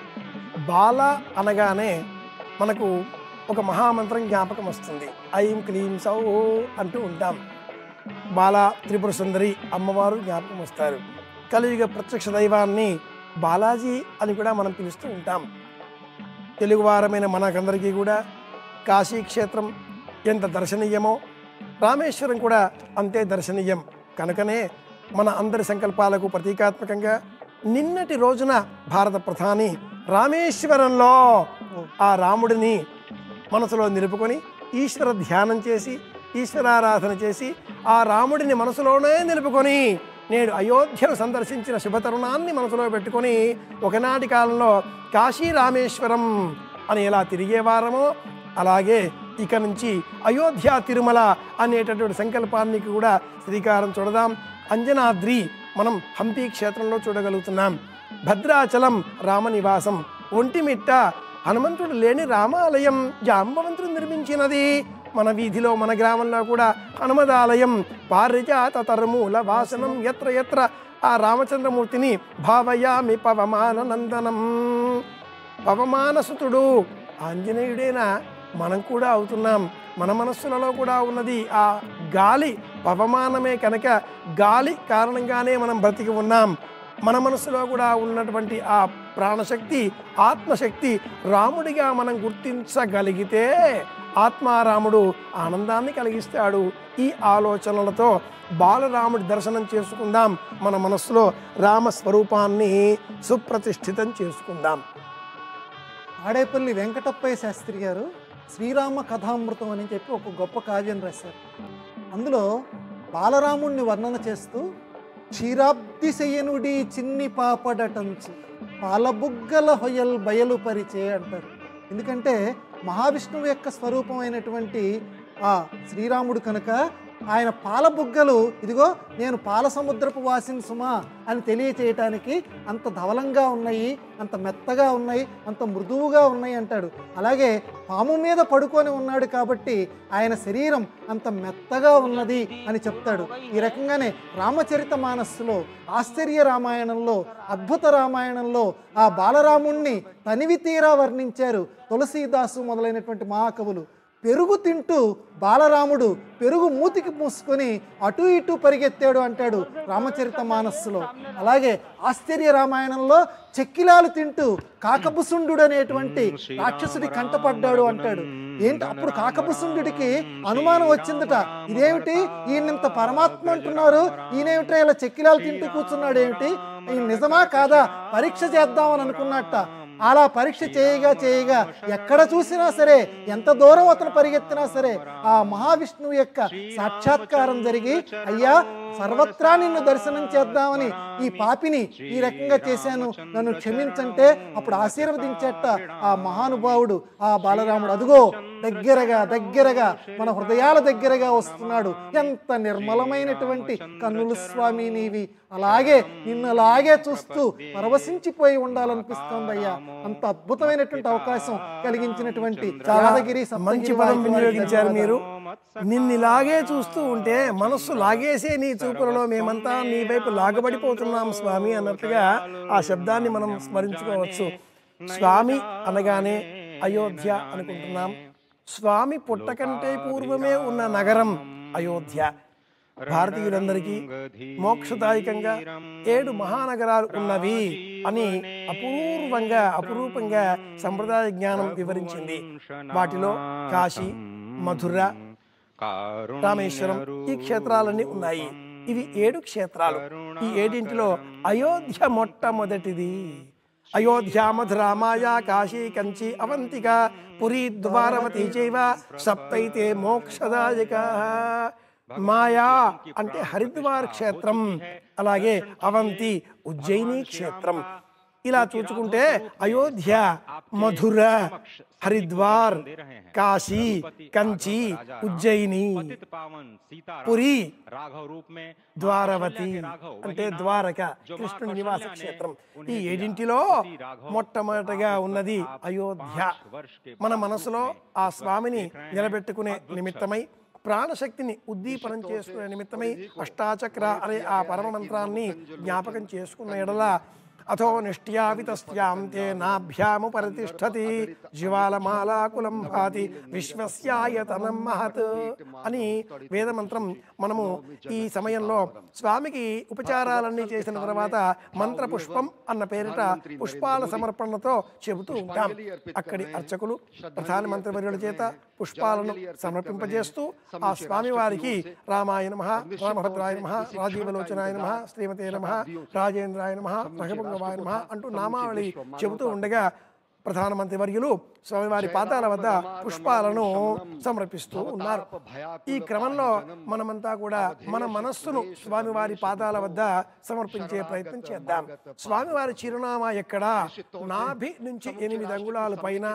బాల అనగానే మనకు ఒక మహామంత్రం జ్ఞాపకం వస్తుంది ఐం క్లీం సౌ అంటూ ఉంటాం బాల త్రిపుర సుందరి అమ్మవారు జ్ఞాపకం వస్తారు కలియుగ ప్రత్యక్ష దైవాన్ని బాలాజీ అని కూడా మనం పిలుస్తూ ఉంటాం తెలుగువారమైన మనకందరికీ కూడా కాశీ క్షేత్రం ఎంత దర్శనీయమో రామేశ్వరం కూడా అంతే దర్శనీయం కనుకనే మన అందరి సంకల్పాలకు ప్రతీకాత్మకంగా నిన్నటి రోజున భారత ప్రధాని రామేశ్వరంలో ఆ రాముడిని మనసులో నిలుపుకొని ఈశ్వర ధ్యానం చేసి ఈశ్వరారాధన చేసి ఆ రాముడిని మనసులోనే నిలుపుకొని నేడు అయోధ్యను సందర్శించిన శుభతరుణాన్ని మనసులో పెట్టుకొని ఒకనాటి కాలంలో కాశీ రామేశ్వరం అని ఎలా తిరిగేవారమో అలాగే ఇక నుంచి అయోధ్య తిరుమల అనేటటువంటి సంకల్పానికి కూడా శ్రీకారం చూడదాం అంజనాద్రి మనం హంపి క్షేత్రంలో చూడగలుగుతున్నాం భద్రాచలం రామనివాసం ఒంటిమిట్ట హనుమంతుడు లేని రామాలయం జాంబవంతుడు నిర్మించినది మన వీధిలో మన గ్రామంలో కూడా హనుమదాలయం పారిజాత తరుమూల వాసనం ఎత్ర ఎత్ర ఆ రామచంద్రమూర్తిని భావయామి పవమాన నందనం పవమానసుతుడు ఆంజనేయుడేనా మనం కూడా అవుతున్నాం మన మనస్సులలో కూడా ఉన్నది ఆ గాలి పవమానమే కనుక గాలి కారణంగానే మనం బ్రతికి ఉన్నాం మన మనసులో కూడా ఉన్నటువంటి ఆ ప్రాణశక్తి ఆత్మశక్తి రాముడిగా మనం గుర్తించగలిగితే ఆత్మారాముడు ఆనందాన్ని కలిగిస్తాడు ఈ ఆలోచనలతో బాలరాముడి దర్శనం చేసుకుందాం మన మనస్సులో రామస్వరూపాన్ని సుప్రతిష్ఠితం చేసుకుందాం ఆడేపల్లి వెంకటప్పయ్య శాస్త్రి గారు శ్రీరామ కథామృతం అని చెప్పి ఒక గొప్ప కావ్యం రాశారు అందులో బాలరాముణ్ణి వర్ణన చేస్తూ క్షీరాబ్దిశయనుడి చిన్ని పాపడటంచు పాలబుగ్గల హొయల్ బయలుపరిచే అంటారు ఎందుకంటే మహావిష్ణువు యొక్క స్వరూపమైనటువంటి ఆ శ్రీరాముడు కనుక ఆయన పాల బుగ్గలు ఇదిగో నేను పాల సముద్రపు వాసిని సుమా అని తెలియచేయటానికి అంత ధవలంగా ఉన్నాయి అంత మెత్తగా ఉన్నాయి అంత మృదువుగా ఉన్నాయి అంటాడు అలాగే పాము మీద పడుకొని ఉన్నాడు కాబట్టి ఆయన శరీరం అంత మెత్తగా ఉన్నది అని చెప్తాడు ఈ రకంగానే రామచరిత మానస్సులో ఆశ్చర్య రామాయణంలో అద్భుత రామాయణంలో ఆ బాలరాముణ్ణి తనివి తీరా వర్ణించారు తులసీదాసు మొదలైనటువంటి మహాకవులు పెరుగు తింటూ బాలరాముడు పెరుగు మూతికి మూసుకొని అటు ఇటు పరిగెత్తాడు అంటాడు రామచరిత మానస్సులో అలాగే ఆశ్చర్య రామాయణంలో చెక్కిలాలు తింటూ కాకబుసుండు అనేటువంటి రాక్షసుడి కంటపడ్డాడు అంటాడు ఏంటి అప్పుడు కాకబుసుండుడికి అనుమానం వచ్చిందట ఇదేమిటి ఈయనంత పరమాత్మ అంటున్నారు ఈయనేమిటో ఇలా చెక్కిలాలు తింటూ కూర్చున్నాడు ఏమిటి ఈ నిజమా కాదా పరీక్ష చేద్దామని అనుకున్నట్ట అలా పరీక్ష చేయగా చేయగా ఎక్కడ చూసినా సరే ఎంత దూరం అతను పరిగెత్తినా సరే ఆ మహావిష్ణువు యొక్క సాక్షాత్కారం జరిగి అయ్యా సర్వత్రా నిన్ను దర్శనం చేద్దామని ఈ పాపిని ఈ రకంగా చేశాను నన్ను క్షమించంటే అప్పుడు ఆశీర్వదించేట ఆ మహానుభావుడు ఆ బాలరాముడు అదుగో దగ్గరగా దగ్గరగా మన హృదయాల దగ్గరగా వస్తున్నాడు ఎంత నిర్మలమైనటువంటి కన్నులు స్వామి నీవి అలాగే నిన్ను అలాగే చూస్తూ పరవశించిపోయి ఉండాలనిపిస్తోందయ్యా అంత అద్భుతమైనటువంటి అవకాశం కలిగించినటువంటి యాదగిరి సప్తగిరి మంచి పదం వారికి వినియోగించారు ధన్యవాదాలు. మీరు నిన్నిలాగే చూస్తూ ఉంటే మనస్సు లాగేసే నీ చూపులలో మేమంతా నీ వైపు లాగబడిపోతున్నాం స్వామి అన్నట్లుగా ఆ శబ్దాన్ని మనం స్మరించుకోవచ్చు స్వామి అనగానే అయోధ్య అనుకుంటున్నాం స్వామి పుట్టకంటే పూర్వమే ఉన్న నగరం అయోధ్య భారతీయులందరికీ మోక్షదాయకంగా ఏడు మహానగరాలు ఉన్నవి అని అపూర్వంగా అపురూపంగా సంప్రదాయ జ్ఞానం వివరించింది వాటిలో కాశీ మధుర రామేశ్వరం ఈ క్షేత్రాలన్నీ ఉన్నాయి ఇవి ఏడు క్షేత్రాలు ఈ ఏడింటిలో అయోధ్య మొట్టమొదటిది అయోధ్య మధురామాయ కాశీ కంచి అవంతిక పురి ద్వారవతి చైవ సప్తైతే మోక్షదాయక మాయా అంటే హరిద్వార్ క్షేత్రం అలాగే అవంతి ఉజ్జయిని క్షేత్రం ఇలా చూసుకుంటే అయోధ్య మధుర హరిద్వార్ కాశీ కంచి ఉజ్జయిని పురి ద్వారవతి అంటే ద్వారక కృష్ణుని నివాస క్షేత్రం ఈ ఏడింటిలో మొట్టమొదటగా ఉన్నది అయోధ్య మన మనసులో ఆ స్వామిని నిలబెట్టుకునే నిమిత్తమై ప్రాణశక్తిని ఉద్దీపనం చేసుకునే నిమిత్తమై అష్టాచక్ర అనే ఆ పరమ మంత్రాన్ని జ్ఞాపకం చేసుకున్న ఎడల అథో నిష్ట్యావితస్యాంతే నాభ్యాము పరితిష్టతి జివాలమాలాకులం భాతి విశ్వస్యాయతనం మహత్ అని వేదమంత్రం మనము ఈ సమయంలో స్వామికి ఉపచారాలన్నీ చేసిన తర్వాత మంత్ర పుష్పం అన్న పేరిట పుష్పాల సమర్పణతో చెబుతూ ఉంటాం అక్కడి అర్చకులు ప్రధాన మంత్రివర్యుల చేత పుష్పాలను సమర్పింపజేస్తూ ఆ స్వామి వారికి రామాయ నమ రామభద్రాయ నమ రాజీవలోచనాయ నమ శ్రీమతే నమ రాజేంద్రాయ నమ రఘుభంగవాయ నమ అంటూ నామావళి చెబుతూ ఉండగా ప్రధానమంత్రి వర్యులు స్వామివారి పాదాల వద్ద పుష్పాలను సమర్పిస్తూ ఉన్నారు ఈ క్రమంలో మనమంతా కూడా మన మనస్సును స్వామివారి పాదాల వద్ద సమర్పించే ప్రయత్నం చేద్దాం స్వామివారి చిరునామా ఎక్కడ నాభి నుంచి ఎనిమిది అంగుళాల పైన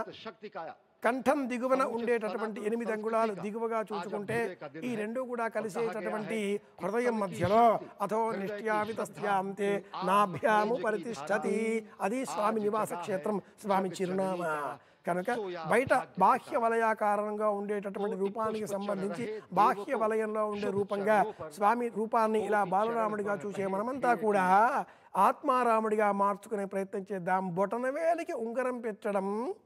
కంఠం దిగువన ఉండేటటువంటి ఎనిమిది అంగుళాలు దిగువగా చూసుకుంటే ఈ రెండు కూడా కలిసేటటువంటి హృదయం మధ్యలో అథో నిష్ట్యావితస్యాంతే నాభ్యాము పరితిష్టతి అది స్వామి నివాస క్షేత్రం స్వామి చిరునామా కనుక బయట బాహ్య వలయాకారంగా ఉండేటటువంటి రూపానికి సంబంధించి బాహ్య వలయంలో ఉండే రూపంగా స్వామి రూపాన్ని ఇలా బాలరాముడిగా చూసే మనమంతా కూడా ఆత్మారాముడిగా మార్చుకునే ప్రయత్నం చేద్దాం బొటనవేలికి ఉంగరం పెట్టడం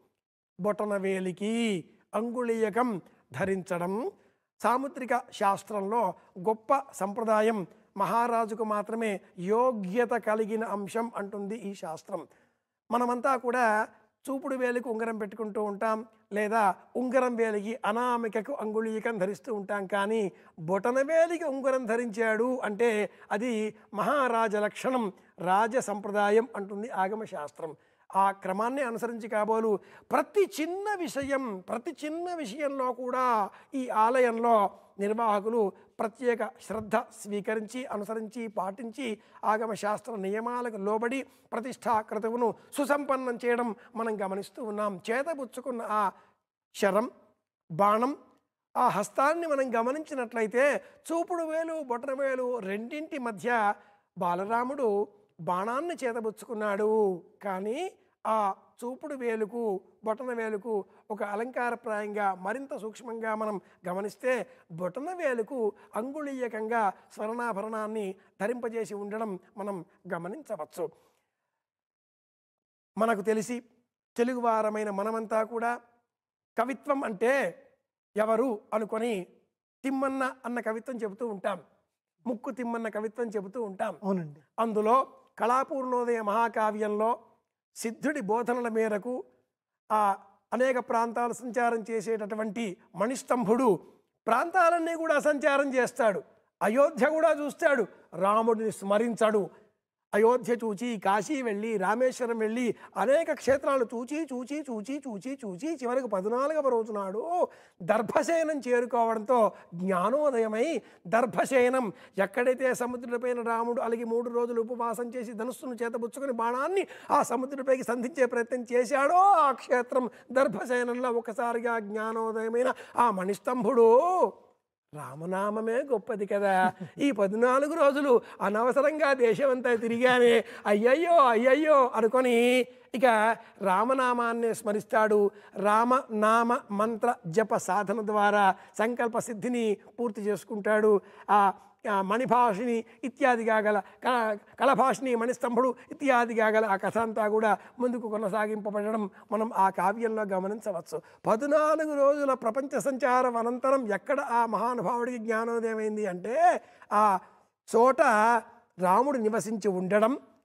బొటనవేలికి అంగుళీయకం ధరించడం సాముద్రిక శాస్త్రంలో గొప్ప సంప్రదాయం మహారాజుకు మాత్రమే యోగ్యత కలిగిన అంశం అంటుంది ఈ శాస్త్రం మనమంతా కూడా చూపుడు వేలికి ఉంగరం పెట్టుకుంటూ ఉంటాం లేదా ఉంగరం వేలికి అనామికకు అంగుళీకం ధరిస్తూ ఉంటాం కానీ బొటన వేలికి ఉంగరం ధరించాడు అంటే అది మహారాజ లక్షణం రాజ సంప్రదాయం అంటుంది ఆగమ శాస్త్రం ఆ క్రమాన్ని అనుసరించి కాబోలు ప్రతి చిన్న విషయం ప్రతి చిన్న విషయంలో కూడా ఈ ఆలయంలో నిర్వాహకులు ప్రత్యేక శ్రద్ధ స్వీకరించి అనుసరించి పాటించి ఆగమ శాస్త్ర నియమాలకు లోబడి ప్రతిష్టా క్రతువును సుసంపన్నం చేయడం మనం గమనిస్తూ ఉన్నాం చేతబుచ్చుకున్న ఆ శరం బాణం ఆ హస్తాన్ని మనం గమనించినట్లయితే చూపుడు వేలు బొటన వేలు రెండింటి మధ్య బాలరాముడు బాణాన్ని చేతబుచ్చుకున్నాడు కానీ ఆ చూపుడు వేలుకు బొటన వేలుకు ఒక అలంకారప్రాయంగా మరింత సూక్ష్మంగా మనం గమనిస్తే బొటన వేలుకు అంగుళీయకంగా స్వర్ణాభరణాన్ని ధరింపజేసి ఉండడం మనం గమనించవచ్చు మనకు తెలిసి తెలుగువారమైన మనమంతా కూడా కవిత్వం అంటే ఎవరు అనుకొని తిమ్మన్న అన్న కవిత్వం చెబుతూ ఉంటాం ముక్కు తిమ్మన్న కవిత్వం చెబుతూ ఉంటాం అవునండి అందులో కళాపూర్ణోదయ మహాకావ్యంలో సిద్ధుడి బోధనల మేరకు ఆ అనేక ప్రాంతాలు సంచారం చేసేటటువంటి మణిస్తంభుడు ప్రాంతాలన్నీ కూడా సంచారం చేస్తాడు అయోధ్య కూడా చూస్తాడు రాముడిని స్మరించడు అయోధ్య చూచి కాశీ వెళ్ళి రామేశ్వరం వెళ్ళి అనేక క్షేత్రాలు చూచి చూచి చూచి చూచి చూచి చివరికి పద్నాలుగవ రోజు నాడు దర్భశయనం చేరుకోవడంతో జ్ఞానోదయమై దర్భశయనం ఎక్కడైతే సముద్రుడిపైన రాముడు అలిగి మూడు రోజులు ఉపవాసం చేసి ధనుస్సును చేతబుచ్చుకుని బాణాన్ని ఆ సముద్రుడిపైకి సంధించే ప్రయత్నం చేశాడో ఆ క్షేత్రం దర్భశయనంలో ఒకసారిగా జ్ఞానోదయమైన ఆ మణిస్తంభుడు రామనామమే గొప్పది కదా ఈ పద్నాలుగు రోజులు అనవసరంగా దేశమంతా తిరిగానే అయ్యయ్యో అయ్యయ్యో అనుకొని ఇక రామనామాన్ని స్మరిస్తాడు రామనామ మంత్ర జప సాధన ద్వారా సంకల్ప సిద్ధిని పూర్తి చేసుకుంటాడు ఆ ఆ మణిభాషిని ఇత్యాదిగా గల క- కలభాషిని మణిస్తంభుడు ఇత్యాదిగా గల ఆ కథ అంతా కూడా ముందుకు కొనసాగింపబడడం మనం ఆ కావ్యంలో గమనించవచ్చు పద్నాలుగు రోజుల ప్రపంచ సంచారం అనంతరం ఎక్కడ ఆ మహానుభావుడికి జ్ఞానోదయమైంది అంటే ఆ చోట రాముడు నివసించి ఉండడం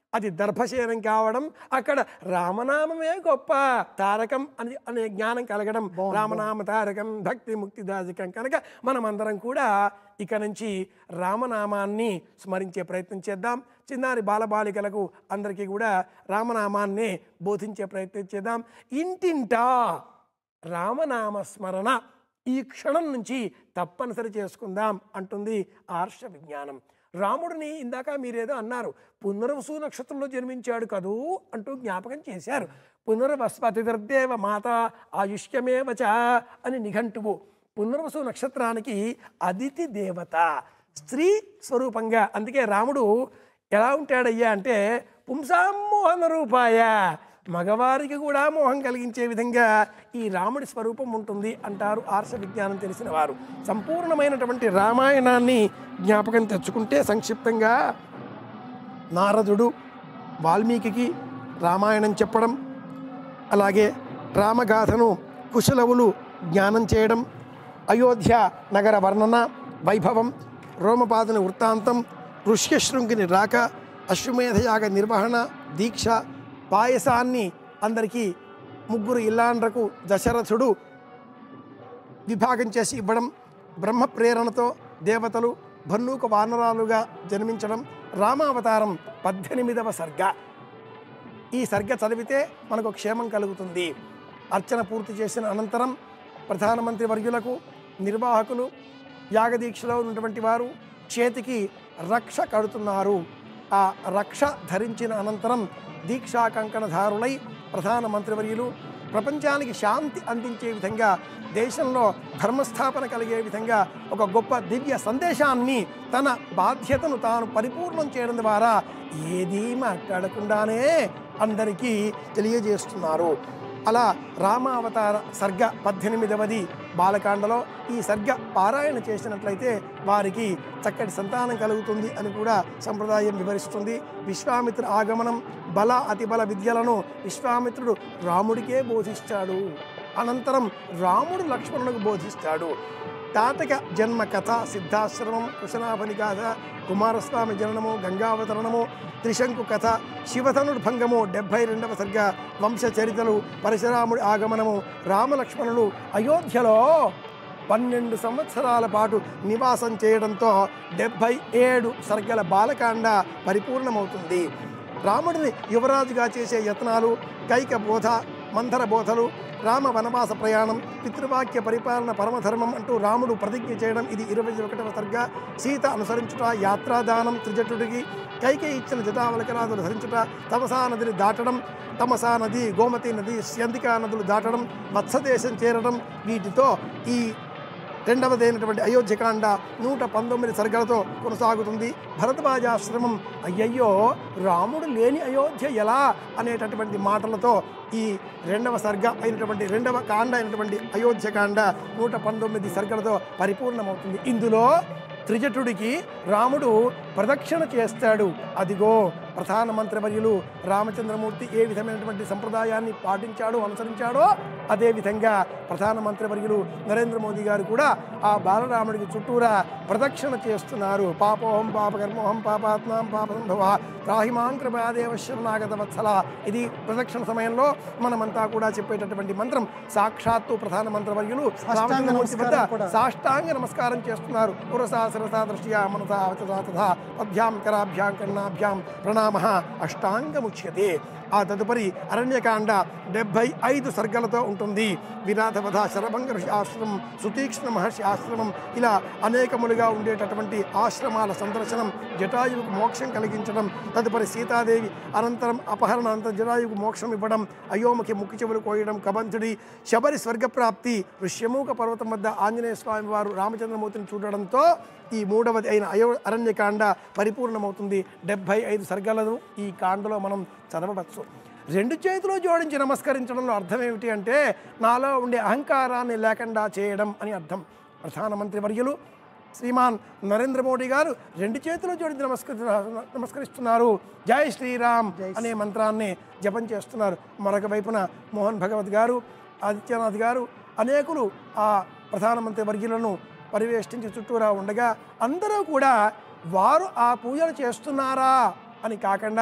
అది దర్భశయనం కావడం అక్కడ రామనామమే గొప్ప తారకం అని అనే జ్ఞానం కలగడం రామనామ తారకం భక్తి ముక్తి దాజకం కనుక మనమందరం కూడా ఇక నుంచి రామనామాన్ని స్మరించే ప్రయత్నం చేద్దాం చిన్నారి బాలబాలికలకు అందరికీ కూడా రామనామాన్ని బోధించే ప్రయత్నం చేద్దాం ఇంటింటా రామనామ స్మరణ ఈ క్షణం నుంచి తప్పనిసరి చేసుకుందాం అంటుంది ఆర్ష విజ్ఞానం రాముడిని ఇందాక మీరేదో అన్నారు పునర్వసు నక్షత్రంలో జన్మించాడు కదూ అంటూ జ్ఞాపకం చేశారు పునర్వస్పతిర్దేవ మాత ఆయుష్యమేవచ అని నిఘంటువు పునర్వసు నక్షత్రానికి అదితి దేవత స్త్రీ స్వరూపంగా అందుకే రాముడు ఎలా ఉంటాడయ్యా అంటే పుంసామోహన రూపాయ మగవారికి కూడా మోహం కలిగించే విధంగా ఈ రాముడి స్వరూపం ఉంటుంది అంటారు ఆర్ష విజ్ఞానం తెలిసిన వారు సంపూర్ణమైనటువంటి రామాయణాన్ని జ్ఞాపకం తెచ్చుకుంటే సంక్షిప్తంగా నారదుడు వాల్మీకి రామాయణం చెప్పడం అలాగే రామగాథను కుశలవులు జ్ఞానం చేయడం అయోధ్య నగర వర్ణన వైభవం రోమపాదుని వృత్తాంతం ఋష్యశృంగిని రాక అశ్వమేధయాగ నిర్వహణ దీక్ష పాయసాన్ని అందరికీ ముగ్గురు ఇల్లాండ్రకు దశరథుడు విభాగం చేసి ఇవ్వడం బ్రహ్మ ప్రేరణతో దేవతలు భన్నూక వానరాలుగా జన్మించడం రామావతారం పద్దెనిమిదవ సర్గ ఈ సర్గ చదివితే మనకు క్షేమం కలుగుతుంది అర్చన పూర్తి చేసిన అనంతరం ప్రధానమంత్రి వర్యులకు నిర్వాహకులు యాగదీక్షలో ఉన్నటువంటి వారు చేతికి రక్ష కడుతున్నారు ఆ రక్ష ధరించిన అనంతరం దీక్షా కంకణధారులై ప్రధానమంత్రివర్యులు ప్రపంచానికి శాంతి అందించే విధంగా దేశంలో ధర్మస్థాపన కలిగే విధంగా ఒక గొప్ప దివ్య సందేశాన్ని తన బాధ్యతను తాను పరిపూర్ణం చేయడం ద్వారా ఏదీ మాట్లాడకుండానే అందరికీ తెలియజేస్తున్నారు అలా రామావతార సర్గ పద్దెనిమిదవది బాలకాండలో ఈ సర్గ పారాయణ చేసినట్లయితే వారికి చక్కటి సంతానం కలుగుతుంది అని కూడా సంప్రదాయం వివరిస్తుంది విశ్వామిత్ర ఆగమనం బల అతిబల విద్యలను విశ్వామిత్రుడు రాముడికే బోధిస్తాడు అనంతరం రాముడు లక్ష్మణునికి బోధిస్తాడు తాతక జన్మ కథ సిద్ధాశ్రమం కుశనాభని గాథ కుమారస్వామి జననము గంగావతరణము త్రిశంకు కథ శివధనుడు భంగము డెబ్భై రెండవ సర్గ వంశ చరితలు పరశురాముడి ఆగమనము రామలక్ష్మణులు అయోధ్యలో పన్నెండు సంవత్సరాల పాటు నివాసం చేయడంతో డెబ్భై ఏడు సర్గల బాలకాండ పరిపూర్ణమవుతుంది రాముడిని యువరాజుగా చేసే యత్నాలు కైక బోధ మంథర బోధలు రామ వనవాస ప్రయాణం పితృవాక్య పరిపాలన పరమధర్మం అంటూ రాముడు ప్రతిజ్ఞ చేయడం ఇది ఇరవై ఒకటవ సర్గ సీత అనుసరించుట యాత్రాదానం త్రిజటుడికి కైకే ఇచ్చిన జటావలకరాదులు ధరించుట తమసా నదిని దాటడం తమసా నది గోమతి నది స్యందికా నదులు దాటడం మత్స్యదేశం చేరడం వీటితో ఈ రెండవదైనటువంటి అయోధ్యకాండ నూట పంతొమ్మిది సర్గలతో కొనసాగుతుంది భరద్వాజాశ్రమం అయ్యయ్యో రాముడు లేని అయోధ్య ఎలా అనేటటువంటి మాటలతో ఈ రెండవ సర్గ అయినటువంటి రెండవ కాండ అయినటువంటి అయోధ్యకాండ నూట పంతొమ్మిది సర్గలతో పరిపూర్ణమవుతుంది ఇందులో త్రిజటుడికి రాముడు ప్రదక్షిణ చేస్తాడు అదిగో ప్రధానమంత్రి వర్యులు రామచంద్రమూర్తి ఏ విధమైనటువంటి సంప్రదాయాన్ని పాటించాడో అనుసరించాడో అదేవిధంగా ప్రధానమంత్రి వర్యులు నరేంద్ర మోదీ గారు కూడా ఆ బాలరాముడికి చుట్టూరా ప్రదక్షిణ చేస్తున్నారు పాపోహం పాపకర్మోహం పాపాత్మాం పాపసంభవ త్రాహిమాం కృపాదేవ శరణాగత వత్సల ఇది ప్రదక్షిణ సమయంలో మనమంతా కూడా చెప్పేటటువంటి మంత్రం సాక్షాత్తు ప్రధానమంత్రి వర్యులు రామచంద్రమూర్తి వద్ద నమస్కారం కూడా. సాష్టాంగ నమస్కారం చేస్తున్నారు పురసా శిరసా దృష్ట్యా మనసా వచసా తథా పద్భ్యాం కరాభ్యాం కర్ణాభ్యాం ప్రణామ అష్టాంగముచ్యతే ఆ తదుపరి అరణ్యకాండ డెబ్భై ఐదు సర్గలతో ఉంటుంది వినాథవధ శరభంగ ఋషి ఆశ్రమం సుతీక్ష్ణ మహర్షి ఆశ్రమం ఇలా అనేకములుగా ఉండేటటువంటి ఆశ్రమాల సందర్శనం జటాయువుకు మోక్షం కలిగించడం తదుపరి సీతాదేవి అనంతరం అపహరణ అనంతరం జటాయువుకు మోక్షం ఇవ్వడం అయోముఖి ముక్కి చెవులు కోయడం కబంధుడి శబరి స్వర్గప్రాప్తి ఋష్యమూక పర్వతం వద్ద ఆంజనేయ స్వామి వారు రామచంద్రమూర్తిని చూడడంతో ఈ మూడవది అయిన అయో అరణ్యకాండ పరిపూర్ణమవుతుంది డెబ్భై ఐదు సర్గలను ఈ కాండలో మనం చదవవచ్చు రెండు చేతులు జోడించి నమస్కరించడంలో అర్థం ఏమిటి అంటే నాలో ఉండే అహంకారాన్ని లేకుండా చేయడం అని అర్థం ప్రధానమంత్రి వర్యులు శ్రీమాన్ నరేంద్ర మోడీ గారు రెండు చేతులు జోడించి నమస్కరి నమస్కరిస్తున్నారు జై శ్రీరామ్ అనే మంత్రాన్ని జపం చేస్తున్నారు మరొక వైపున మోహన్ భగవత్ గారు ఆదిత్యనాథ్ గారు అనేకులు ఆ ప్రధానమంత్రి వర్యులను పరివేష్టించి చుట్టూరా ఉండగా అందరూ కూడా వారు ఆ పూజలు చేస్తున్నారా అని కాకుండా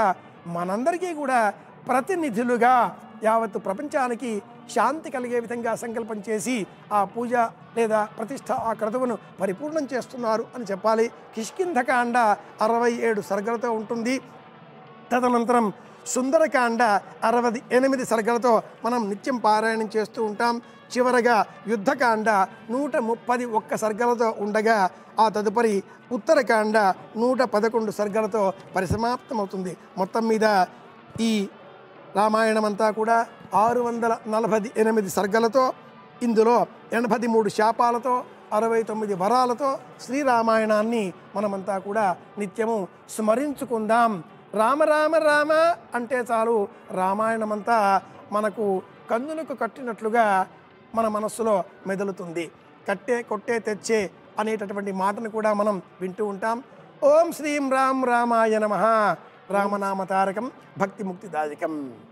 మనందరికీ కూడా ప్రతినిధులుగా యావత్తు ప్రపంచానికి శాంతి కలిగే విధంగా సంకల్పం చేసి ఆ పూజ లేదా ప్రతిష్ట ఆ క్రతువును పరిపూర్ణం చేస్తున్నారు అని చెప్పాలి కిష్కింధకాండ అరవై ఏడు సర్గలతో ఉంటుంది తదనంతరం సుందరకాండ అరవై ఎనిమిది సర్గలతో మనం నిత్యం పారాయణం చేస్తూ ఉంటాం చివరగా యుద్ధకాండ నూట ముప్పది ఒక్క సర్గలతో ఉండగా ఆ తదుపరి ఉత్తరకాండ నూట పదకొండు సర్గలతో పరిసమాప్తమవుతుంది మొత్తం మీద ఈ రామాయణం అంతా కూడా ఆరు వందల నలభై ఎనిమిది సర్గలతో ఇందులో ఎనభై మూడు శాపాలతో అరవై తొమ్మిది వరాలతో శ్రీరామాయణాన్ని మనమంతా కూడా నిత్యము స్మరించుకుందాం రామ రామ రామ అంటే చాలు రామాయణమంతా మనకు కన్నులకు కట్టినట్లుగా మన మనస్సులో మెదులుతుంది కట్టే కొట్టే తెచ్చే అనేటటువంటి మాటను కూడా మనం వింటూ ఉంటాం ఓం శ్రీం రామ్ రామాయ నమ రామనామ తారకం భక్తి ముక్తిదాయకం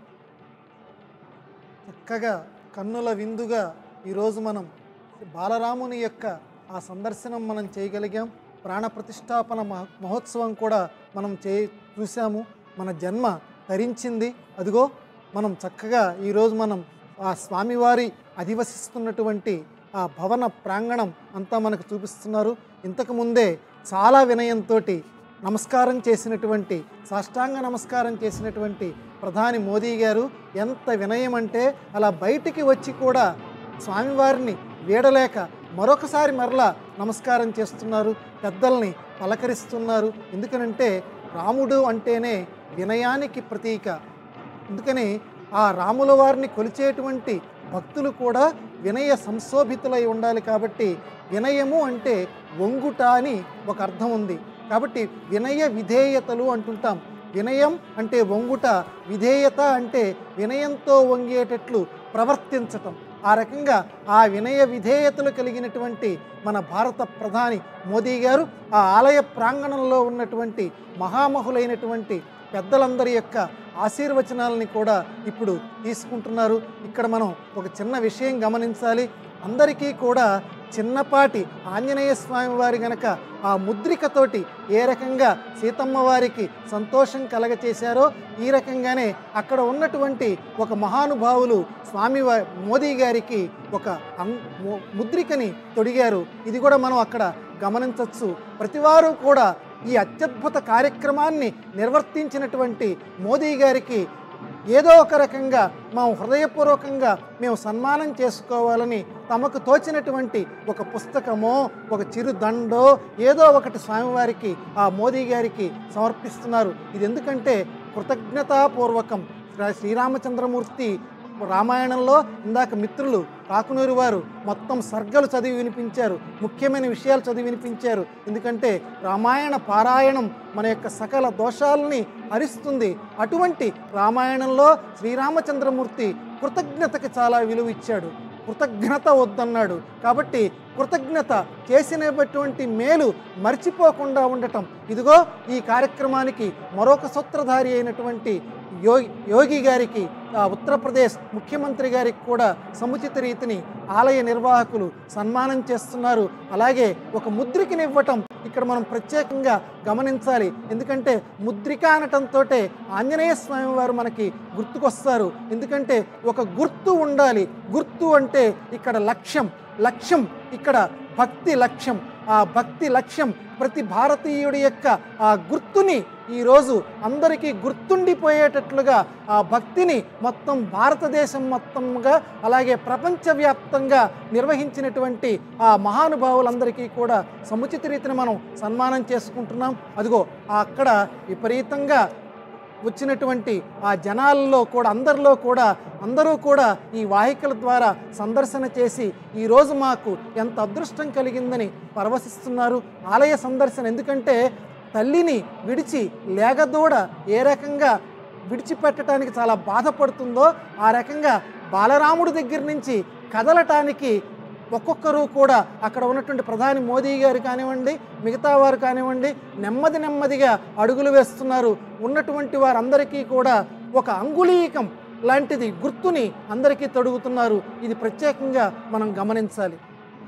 చక్కగా కన్నుల విందుగా ఈరోజు మనం బాలరాముని యొక్క ఆ సందర్శనం మనం చేయగలిగాం ప్రాణ ప్రతిష్టాపన మహ- మహోత్సవం కూడా మనం చే చూసాము మన జన్మ ధరించింది అదిగో మనం చక్కగా ఈరోజు మనం ఆ స్వామివారి అధివసిస్తున్నటువంటి ఆ భవన ప్రాంగణం అంతా మనకు చూపిస్తున్నారు ఇంతకుముందే చాలా వినయంతో నమస్కారం చేసినటువంటి సాష్టాంగ నమస్కారం చేసినటువంటి ప్రధాని మోదీ గారు ఎంత వినయం అంటే అలా బయటికి వచ్చి కూడా స్వామివారిని వీడలేక మరొకసారి మరలా నమస్కారం చేస్తున్నారు పెద్దల్ని పలకరిస్తున్నారు ఎందుకనంటే రాముడు అంటేనే వినయానికి ప్రతీక అందుకని ఆ రాముల వారిని కొలిచేటువంటి భక్తులు కూడా వినయ సంశోభితులై ఉండాలి కాబట్టి వినయము అంటే వంగుట అని ఒక అర్థం ఉంది కాబట్టి వినయ విధేయతలు అంటుంటాం వినయం అంటే వంగుట విధేయత అంటే వినయంతో వంగేటట్లు ప్రవర్తించటం ఆ రకంగా ఆ వినయ విధేయతలు కలిగినటువంటి మన భారత ప్రధాని మోదీ గారు ఆ ఆలయ ప్రాంగణంలో ఉన్నటువంటి మహామహులైనటువంటి పెద్దలందరి యొక్క ఆశీర్వచనాలని కూడా ఇప్పుడు తీసుకుంటున్నారు ఇక్కడ మనం ఒక చిన్న విషయం గమనించాలి అందరికీ కూడా చిన్నపాటి ఆంజనేయ స్వామి వారి గనక ఆ ముద్రికతోటి ఏ రకంగా సీతమ్మ వారికి సంతోషం కలగచేశారో ఈ రకంగానే అక్కడ ఉన్నటువంటి ఒక మహానుభావులు స్వామి వా- మోదీ గారికి ఒక అం- ము- ముద్రికని తొడిగారు ఇది కూడా మనం అక్కడ గమనించవచ్చు ప్రతివారు కూడా ఈ అత్యద్భుత కార్యక్రమాన్ని నిర్వర్తించినటువంటి మోదీ గారికి ఏదో ఒక రకంగా మేము హృదయపూర్వకంగా మేము సన్మానం చేసుకోవాలని తమకు తోచినటువంటి ఒక పుస్తకమో ఒక చిరు దండో ఏదో ఒకటి స్వామివారికి ఆ మోదీ గారికి సమర్పిస్తున్నారు ఇది ఎందుకంటే కృతజ్ఞతాపూర్వకం శ్రీ- శ్రీరామచంద్రమూర్తి రామాయణంలో ఇందాక మిత్రులు కాకునూరు వారు మొత్తం సర్గలు చదివి వినిపించారు ముఖ్యమైన విషయాలు చదివి వినిపించారు ఎందుకంటే రామాయణ పారాయణం మన యొక్క సకల దోషాలని హరిస్తుంది అటువంటి రామాయణంలో శ్రీరామచంద్రమూర్తి కృతజ్ఞతకి చాలా విలువ ఇచ్చాడు కృతజ్ఞత వద్దన్నాడు కాబట్టి కృతజ్ఞత చేసినటువంటి మేలు మర్చిపోకుండా ఉండటం ఇదిగో ఈ కార్యక్రమానికి మరొక సూత్రధారి అయినటువంటి యోగి యోగి గారికి ఆ ఉత్తరప్రదేశ్ ముఖ్యమంత్రి గారికి కూడా సముచిత రీతిని ఆలయ నిర్వాహకులు సన్మానం చేస్తున్నారు అలాగే ఒక ముద్రికనివ్వటం ఇక్కడ మనం ప్రత్యేకంగా గమనించాలి ఎందుకంటే ముద్రిక అనటంతో ఆంజనేయ స్వామి వారు మనకి గుర్తుకొస్తారు ఎందుకంటే ఒక గుర్తు ఉండాలి గుర్తు అంటే ఇక్కడ లక్ష్యం లక్ష్యం ఇక్కడ భక్తి లక్ష్యం ఆ భక్తి లక్ష్యం ప్రతి భారతీయుడి యొక్క ఆ గుర్తుని ఈరోజు అందరికీ గుర్తుండిపోయేటట్లుగా ఆ భక్తిని మొత్తం భారతదేశం మొత్తంగా అలాగే ప్రపంచవ్యాప్తంగా నిర్వహించినటువంటి ఆ మహానుభావులందరికీ కూడా సముచిత రీతిని మనం సన్మానం చేసుకుంటున్నాం అదిగో ఆ అక్కడ విపరీతంగా వచ్చినటువంటి ఆ జనాల్లో కూడా అందరిలో కూడా అందరూ కూడా ఈ వాహికల ద్వారా సందర్శన చేసి ఈరోజు మాకు ఎంత అదృష్టం కలిగిందని పరవశిస్తున్నారు ఆలయ సందర్శన ఎందుకంటే తల్లిని విడిచి లేగదూడ ఏ రకంగా విడిచిపెట్టడానికి చాలా బాధపడుతుందో ఆ రకంగా బాలరాముడి దగ్గర నుంచి కదలటానికి ఒక్కొక్కరు కూడా అక్కడ ఉన్నటువంటి ప్రధాని మోదీ గారు కానివ్వండి మిగతా వారు కానివ్వండి నెమ్మది నెమ్మదిగా అడుగులు వేస్తున్నారు ఉన్నటువంటి వారందరికీ కూడా ఒక అంగుళీకం లాంటిది గుర్తుని అందరికీ తొడుగుతున్నారు ఇది ప్రత్యేకంగా మనం గమనించాలి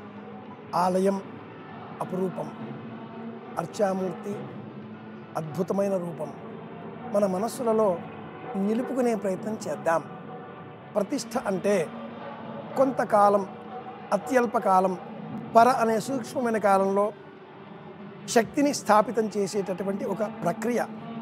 ఆలయం అపురూపం అర్చామూర్తి అద్భుతమైన రూపం మన మనస్సులలో నిలుపుకునే ప్రయత్నం చేద్దాం ప్రతిష్ట అంటే కొంతకాలం అత్యల్పకాలం పర అనే సూక్ష్మమైన కాలంలో శక్తిని స్థాపితం చేసేటటువంటి ఒక ప్రక్రియ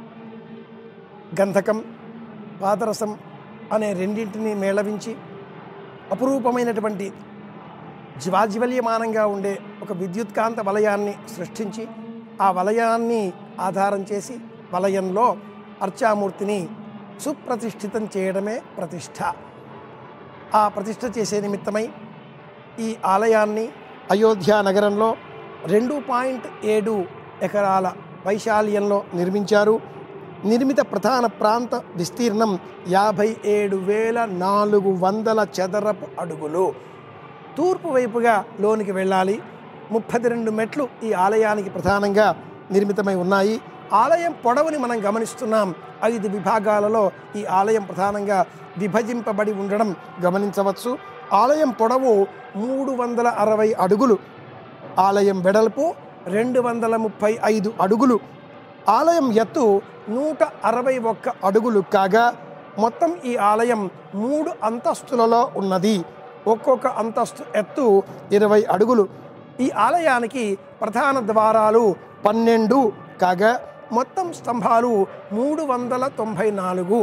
గంధకం పాదరసం అనే రెండింటిని మేళవించి అపురూపమైనటువంటి జ్వాజ్వల్యమానంగా ఉండే ఒక విద్యుత్కాంత వలయాన్ని సృష్టించి ఆ వలయాన్ని ఆధారం చేసి వలయంలో అర్చామూర్తిని సుప్రతిష్ఠితం చేయడమే ప్రతిష్ఠ ఆ ప్రతిష్ఠ చేసే నిమిత్తమై ఈ ఆలయాన్ని అయోధ్య నగరంలో రెండు పాయింట్ ఏడు ఎకరాల వైశాల్యంలో నిర్మించారు నిర్మిత ప్రధాన ప్రాంత విస్తీర్ణం యాభై ఏడు వేల నాలుగు వందల చదరపు అడుగులు తూర్పు వైపుగా లోనికి వెళ్ళాలి ముప్పది రెండు మెట్లు ఈ ఆలయానికి ప్రధానంగా నిర్మితమై ఉన్నాయి ఆలయం పొడవుని మనం గమనిస్తున్నాం ఐదు విభాగాలలో ఈ ఆలయం ప్రధానంగా విభజింపబడి ఉండడం గమనించవచ్చు ఆలయం పొడవు మూడు వందల అరవై అడుగులు ఆలయం వెడల్పు రెండు వందల ముప్పై ఐదు అడుగులు ఆలయం ఎత్తు నూట అరవై ఒక్క అడుగులు కాగా మొత్తం ఈ ఆలయం మూడు అంతస్తులలో ఉన్నది ఒక్కొక్క అంతస్తు ఎత్తు ఇరవై అడుగులు ఈ ఆలయానికి ప్రధాన ద్వారాలు పన్నెండు కాగా మొత్తం స్తంభాలు మూడు వందల తొంభై నాలుగు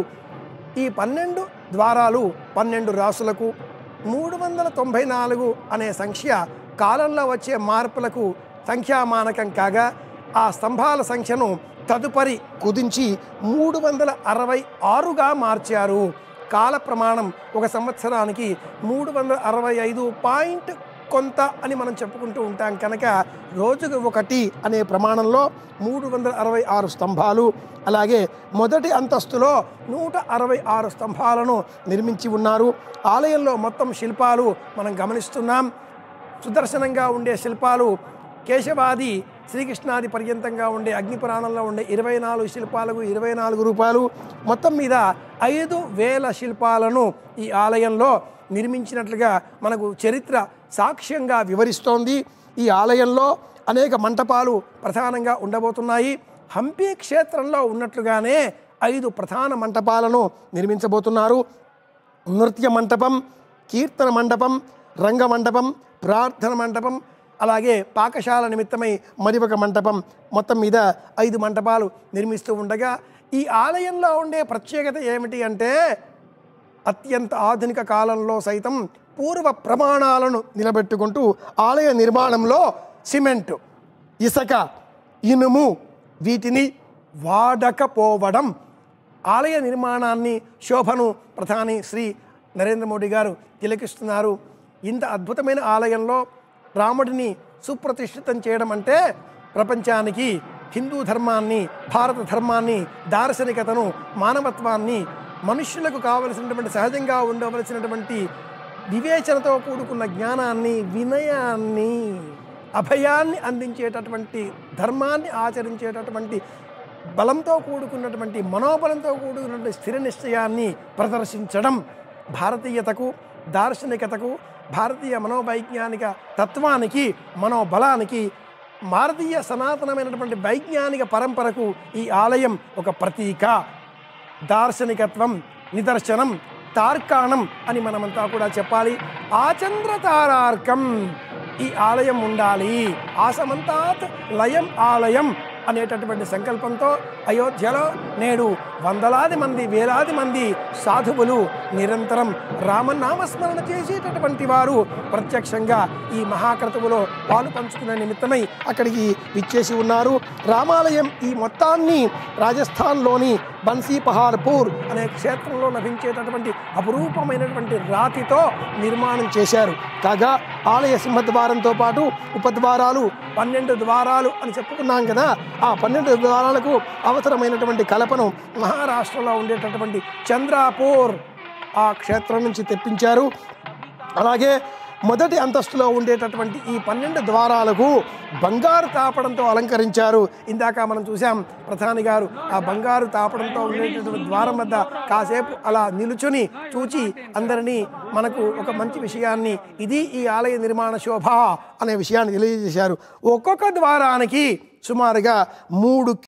ఈ పన్నెండు ద్వారాలు పన్నెండు రాసులకు మూడు వందల తొంభై నాలుగు అనే సంఖ్య కాలంలో వచ్చే మార్పులకు సంఖ్యామానకం కాగా ఆ స్తంభాల సంఖ్యను తదుపరి కుదించి మూడు వందల అరవై ఆరుగా మార్చారు కాల ప్రమాణం ఒక సంవత్సరానికి మూడు వందల అరవై ఐదు పాయింట్ కొంత అని మనం చెప్పుకుంటూ ఉంటాం కనుక రోజుకు ఒకటి అనే ప్రమాణంలో మూడు వందల అరవై ఆరు స్తంభాలు అలాగే మొదటి అంతస్తులో నూట అరవై ఆరు స్తంభాలను నిర్మించి ఉన్నారు ఆలయంలో మొత్తం శిల్పాలు మనం గమనిస్తున్నాం సుదర్శనంగా ఉండే శిల్పాలు కేశవాది శ్రీకృష్ణాది పర్యంతంగా ఉండే అగ్నిపురాణంలో ఉండే ఇరవై నాలుగు శిల్పాలకు ఇరవై నాలుగు రూపాయలు మొత్తం మీద ఐదు వేల శిల్పాలను ఈ ఆలయంలో నిర్మించినట్లుగా మనకు చరిత్ర సాక్ష్యంగా వివరిస్తోంది ఈ ఆలయంలో అనేక మంటపాలు ప్రధానంగా ఉండబోతున్నాయి హంపి క్షేత్రంలో ఉన్నట్లుగానే ఐదు ప్రధాన మంటపాలను నిర్మించబోతున్నారు నృత్య మంటపం కీర్తన మండపం రంగ మండపం ప్రార్థన మండపం అలాగే పాకశాల నిమిత్తమై మరి ఒక మంటపం మొత్తం మీద ఐదు మంటపాలు నిర్మిస్తూ ఉండగా ఈ ఆలయంలో ఉండే ప్రత్యేకత ఏమిటి అంటే అత్యంత ఆధునిక కాలంలో సైతం పూర్వ ప్రమాణాలను నిలబెట్టుకుంటూ ఆలయ నిర్మాణంలో సిమెంట్ ఇసక ఇనుము వీటిని వాడకపోవడం ఆలయ నిర్మాణాన్ని శోభను ప్రధాని శ్రీ నరేంద్ర మోడీ గారు తిలకిస్తున్నారు ఇంత అద్భుతమైన ఆలయంలో రాముడిని సుప్రతిష్ఠితం చేయడం అంటే ప్రపంచానికి హిందూ ధర్మాన్ని భారత ధర్మాన్ని దార్శనికతను మానవత్వాన్ని మనుష్యులకు కావలసినటువంటి సహజంగా ఉండవలసినటువంటి వివేచనతో కూడుకున్న జ్ఞానాన్ని వినయాన్ని అభయాన్ని అందించేటటువంటి ధర్మాన్ని ఆచరించేటటువంటి బలంతో కూడుకున్నటువంటి మనోబలంతో కూడుకున్నటువంటి స్థిర నిశ్చయాన్ని ప్రదర్శించడం భారతీయతకు దార్శనికతకు భారతీయ మనోవైజ్ఞానిక తత్వానికి మనోబలానికి భారతీయ సనాతనమైనటువంటి వైజ్ఞానిక పరంపరకు ఈ ఆలయం ఒక ప్రతీక దార్శనికత్వం నిదర్శనం తార్కాణం అని మనమంతా కూడా చెప్పాలి ఆచంద్ర తారార్కం ఈ ఆలయం ఉండాలి ఆసమంతాత్ లయం ఆలయం అనేటటువంటి సంకల్పంతో అయోధ్యలో నేడు వందలాది మంది వేలాది మంది సాధువులు నిరంతరం రామనామస్మరణ చేసేటటువంటి వారు ప్రత్యక్షంగా ఈ మహాక్రతువులో పాలు పంచుకునే నిమిత్తమై అక్కడికి విచ్చేసి ఉన్నారు రామాలయం ఈ మొత్తాన్ని రాజస్థాన్లోని బన్సీ పహార్పూర్ అనే క్షేత్రంలో లభించేటటువంటి అపురూపమైనటువంటి రాతితో నిర్మాణం చేశారు కాగా ఆలయ సింహద్వారంతో పాటు ఉపద్వారాలు పన్నెండు ద్వారాలు అని చెప్పుకున్నాం కదా ఆ పన్నెండు ద్వారాలకు అవసరమైనటువంటి కలపను మహారాష్ట్రలో ఉండేటటువంటి చంద్రాపూర్ ఆ క్షేత్రం నుంచి తెప్పించారు అలాగే మొదటి అంతస్తులో ఉండేటటువంటి ఈ పన్నెండు ద్వారాలకు బంగారు తాపడంతో అలంకరించారు ఇందాక మనం చూసాం ప్రధాని గారు ఆ బంగారు తాపడంతో ఉండేటటువంటి ద్వారం వద్ద కాసేపు అలా నిలుచుని చూచి అందరినీ మనకు ఒక మంచి విషయాన్ని ఇది ఈ ఆలయ నిర్మాణ శోభ అనే విషయాన్ని తెలియజేశారు ఒక్కొక్క ద్వారానికి సుమారుగా మూడు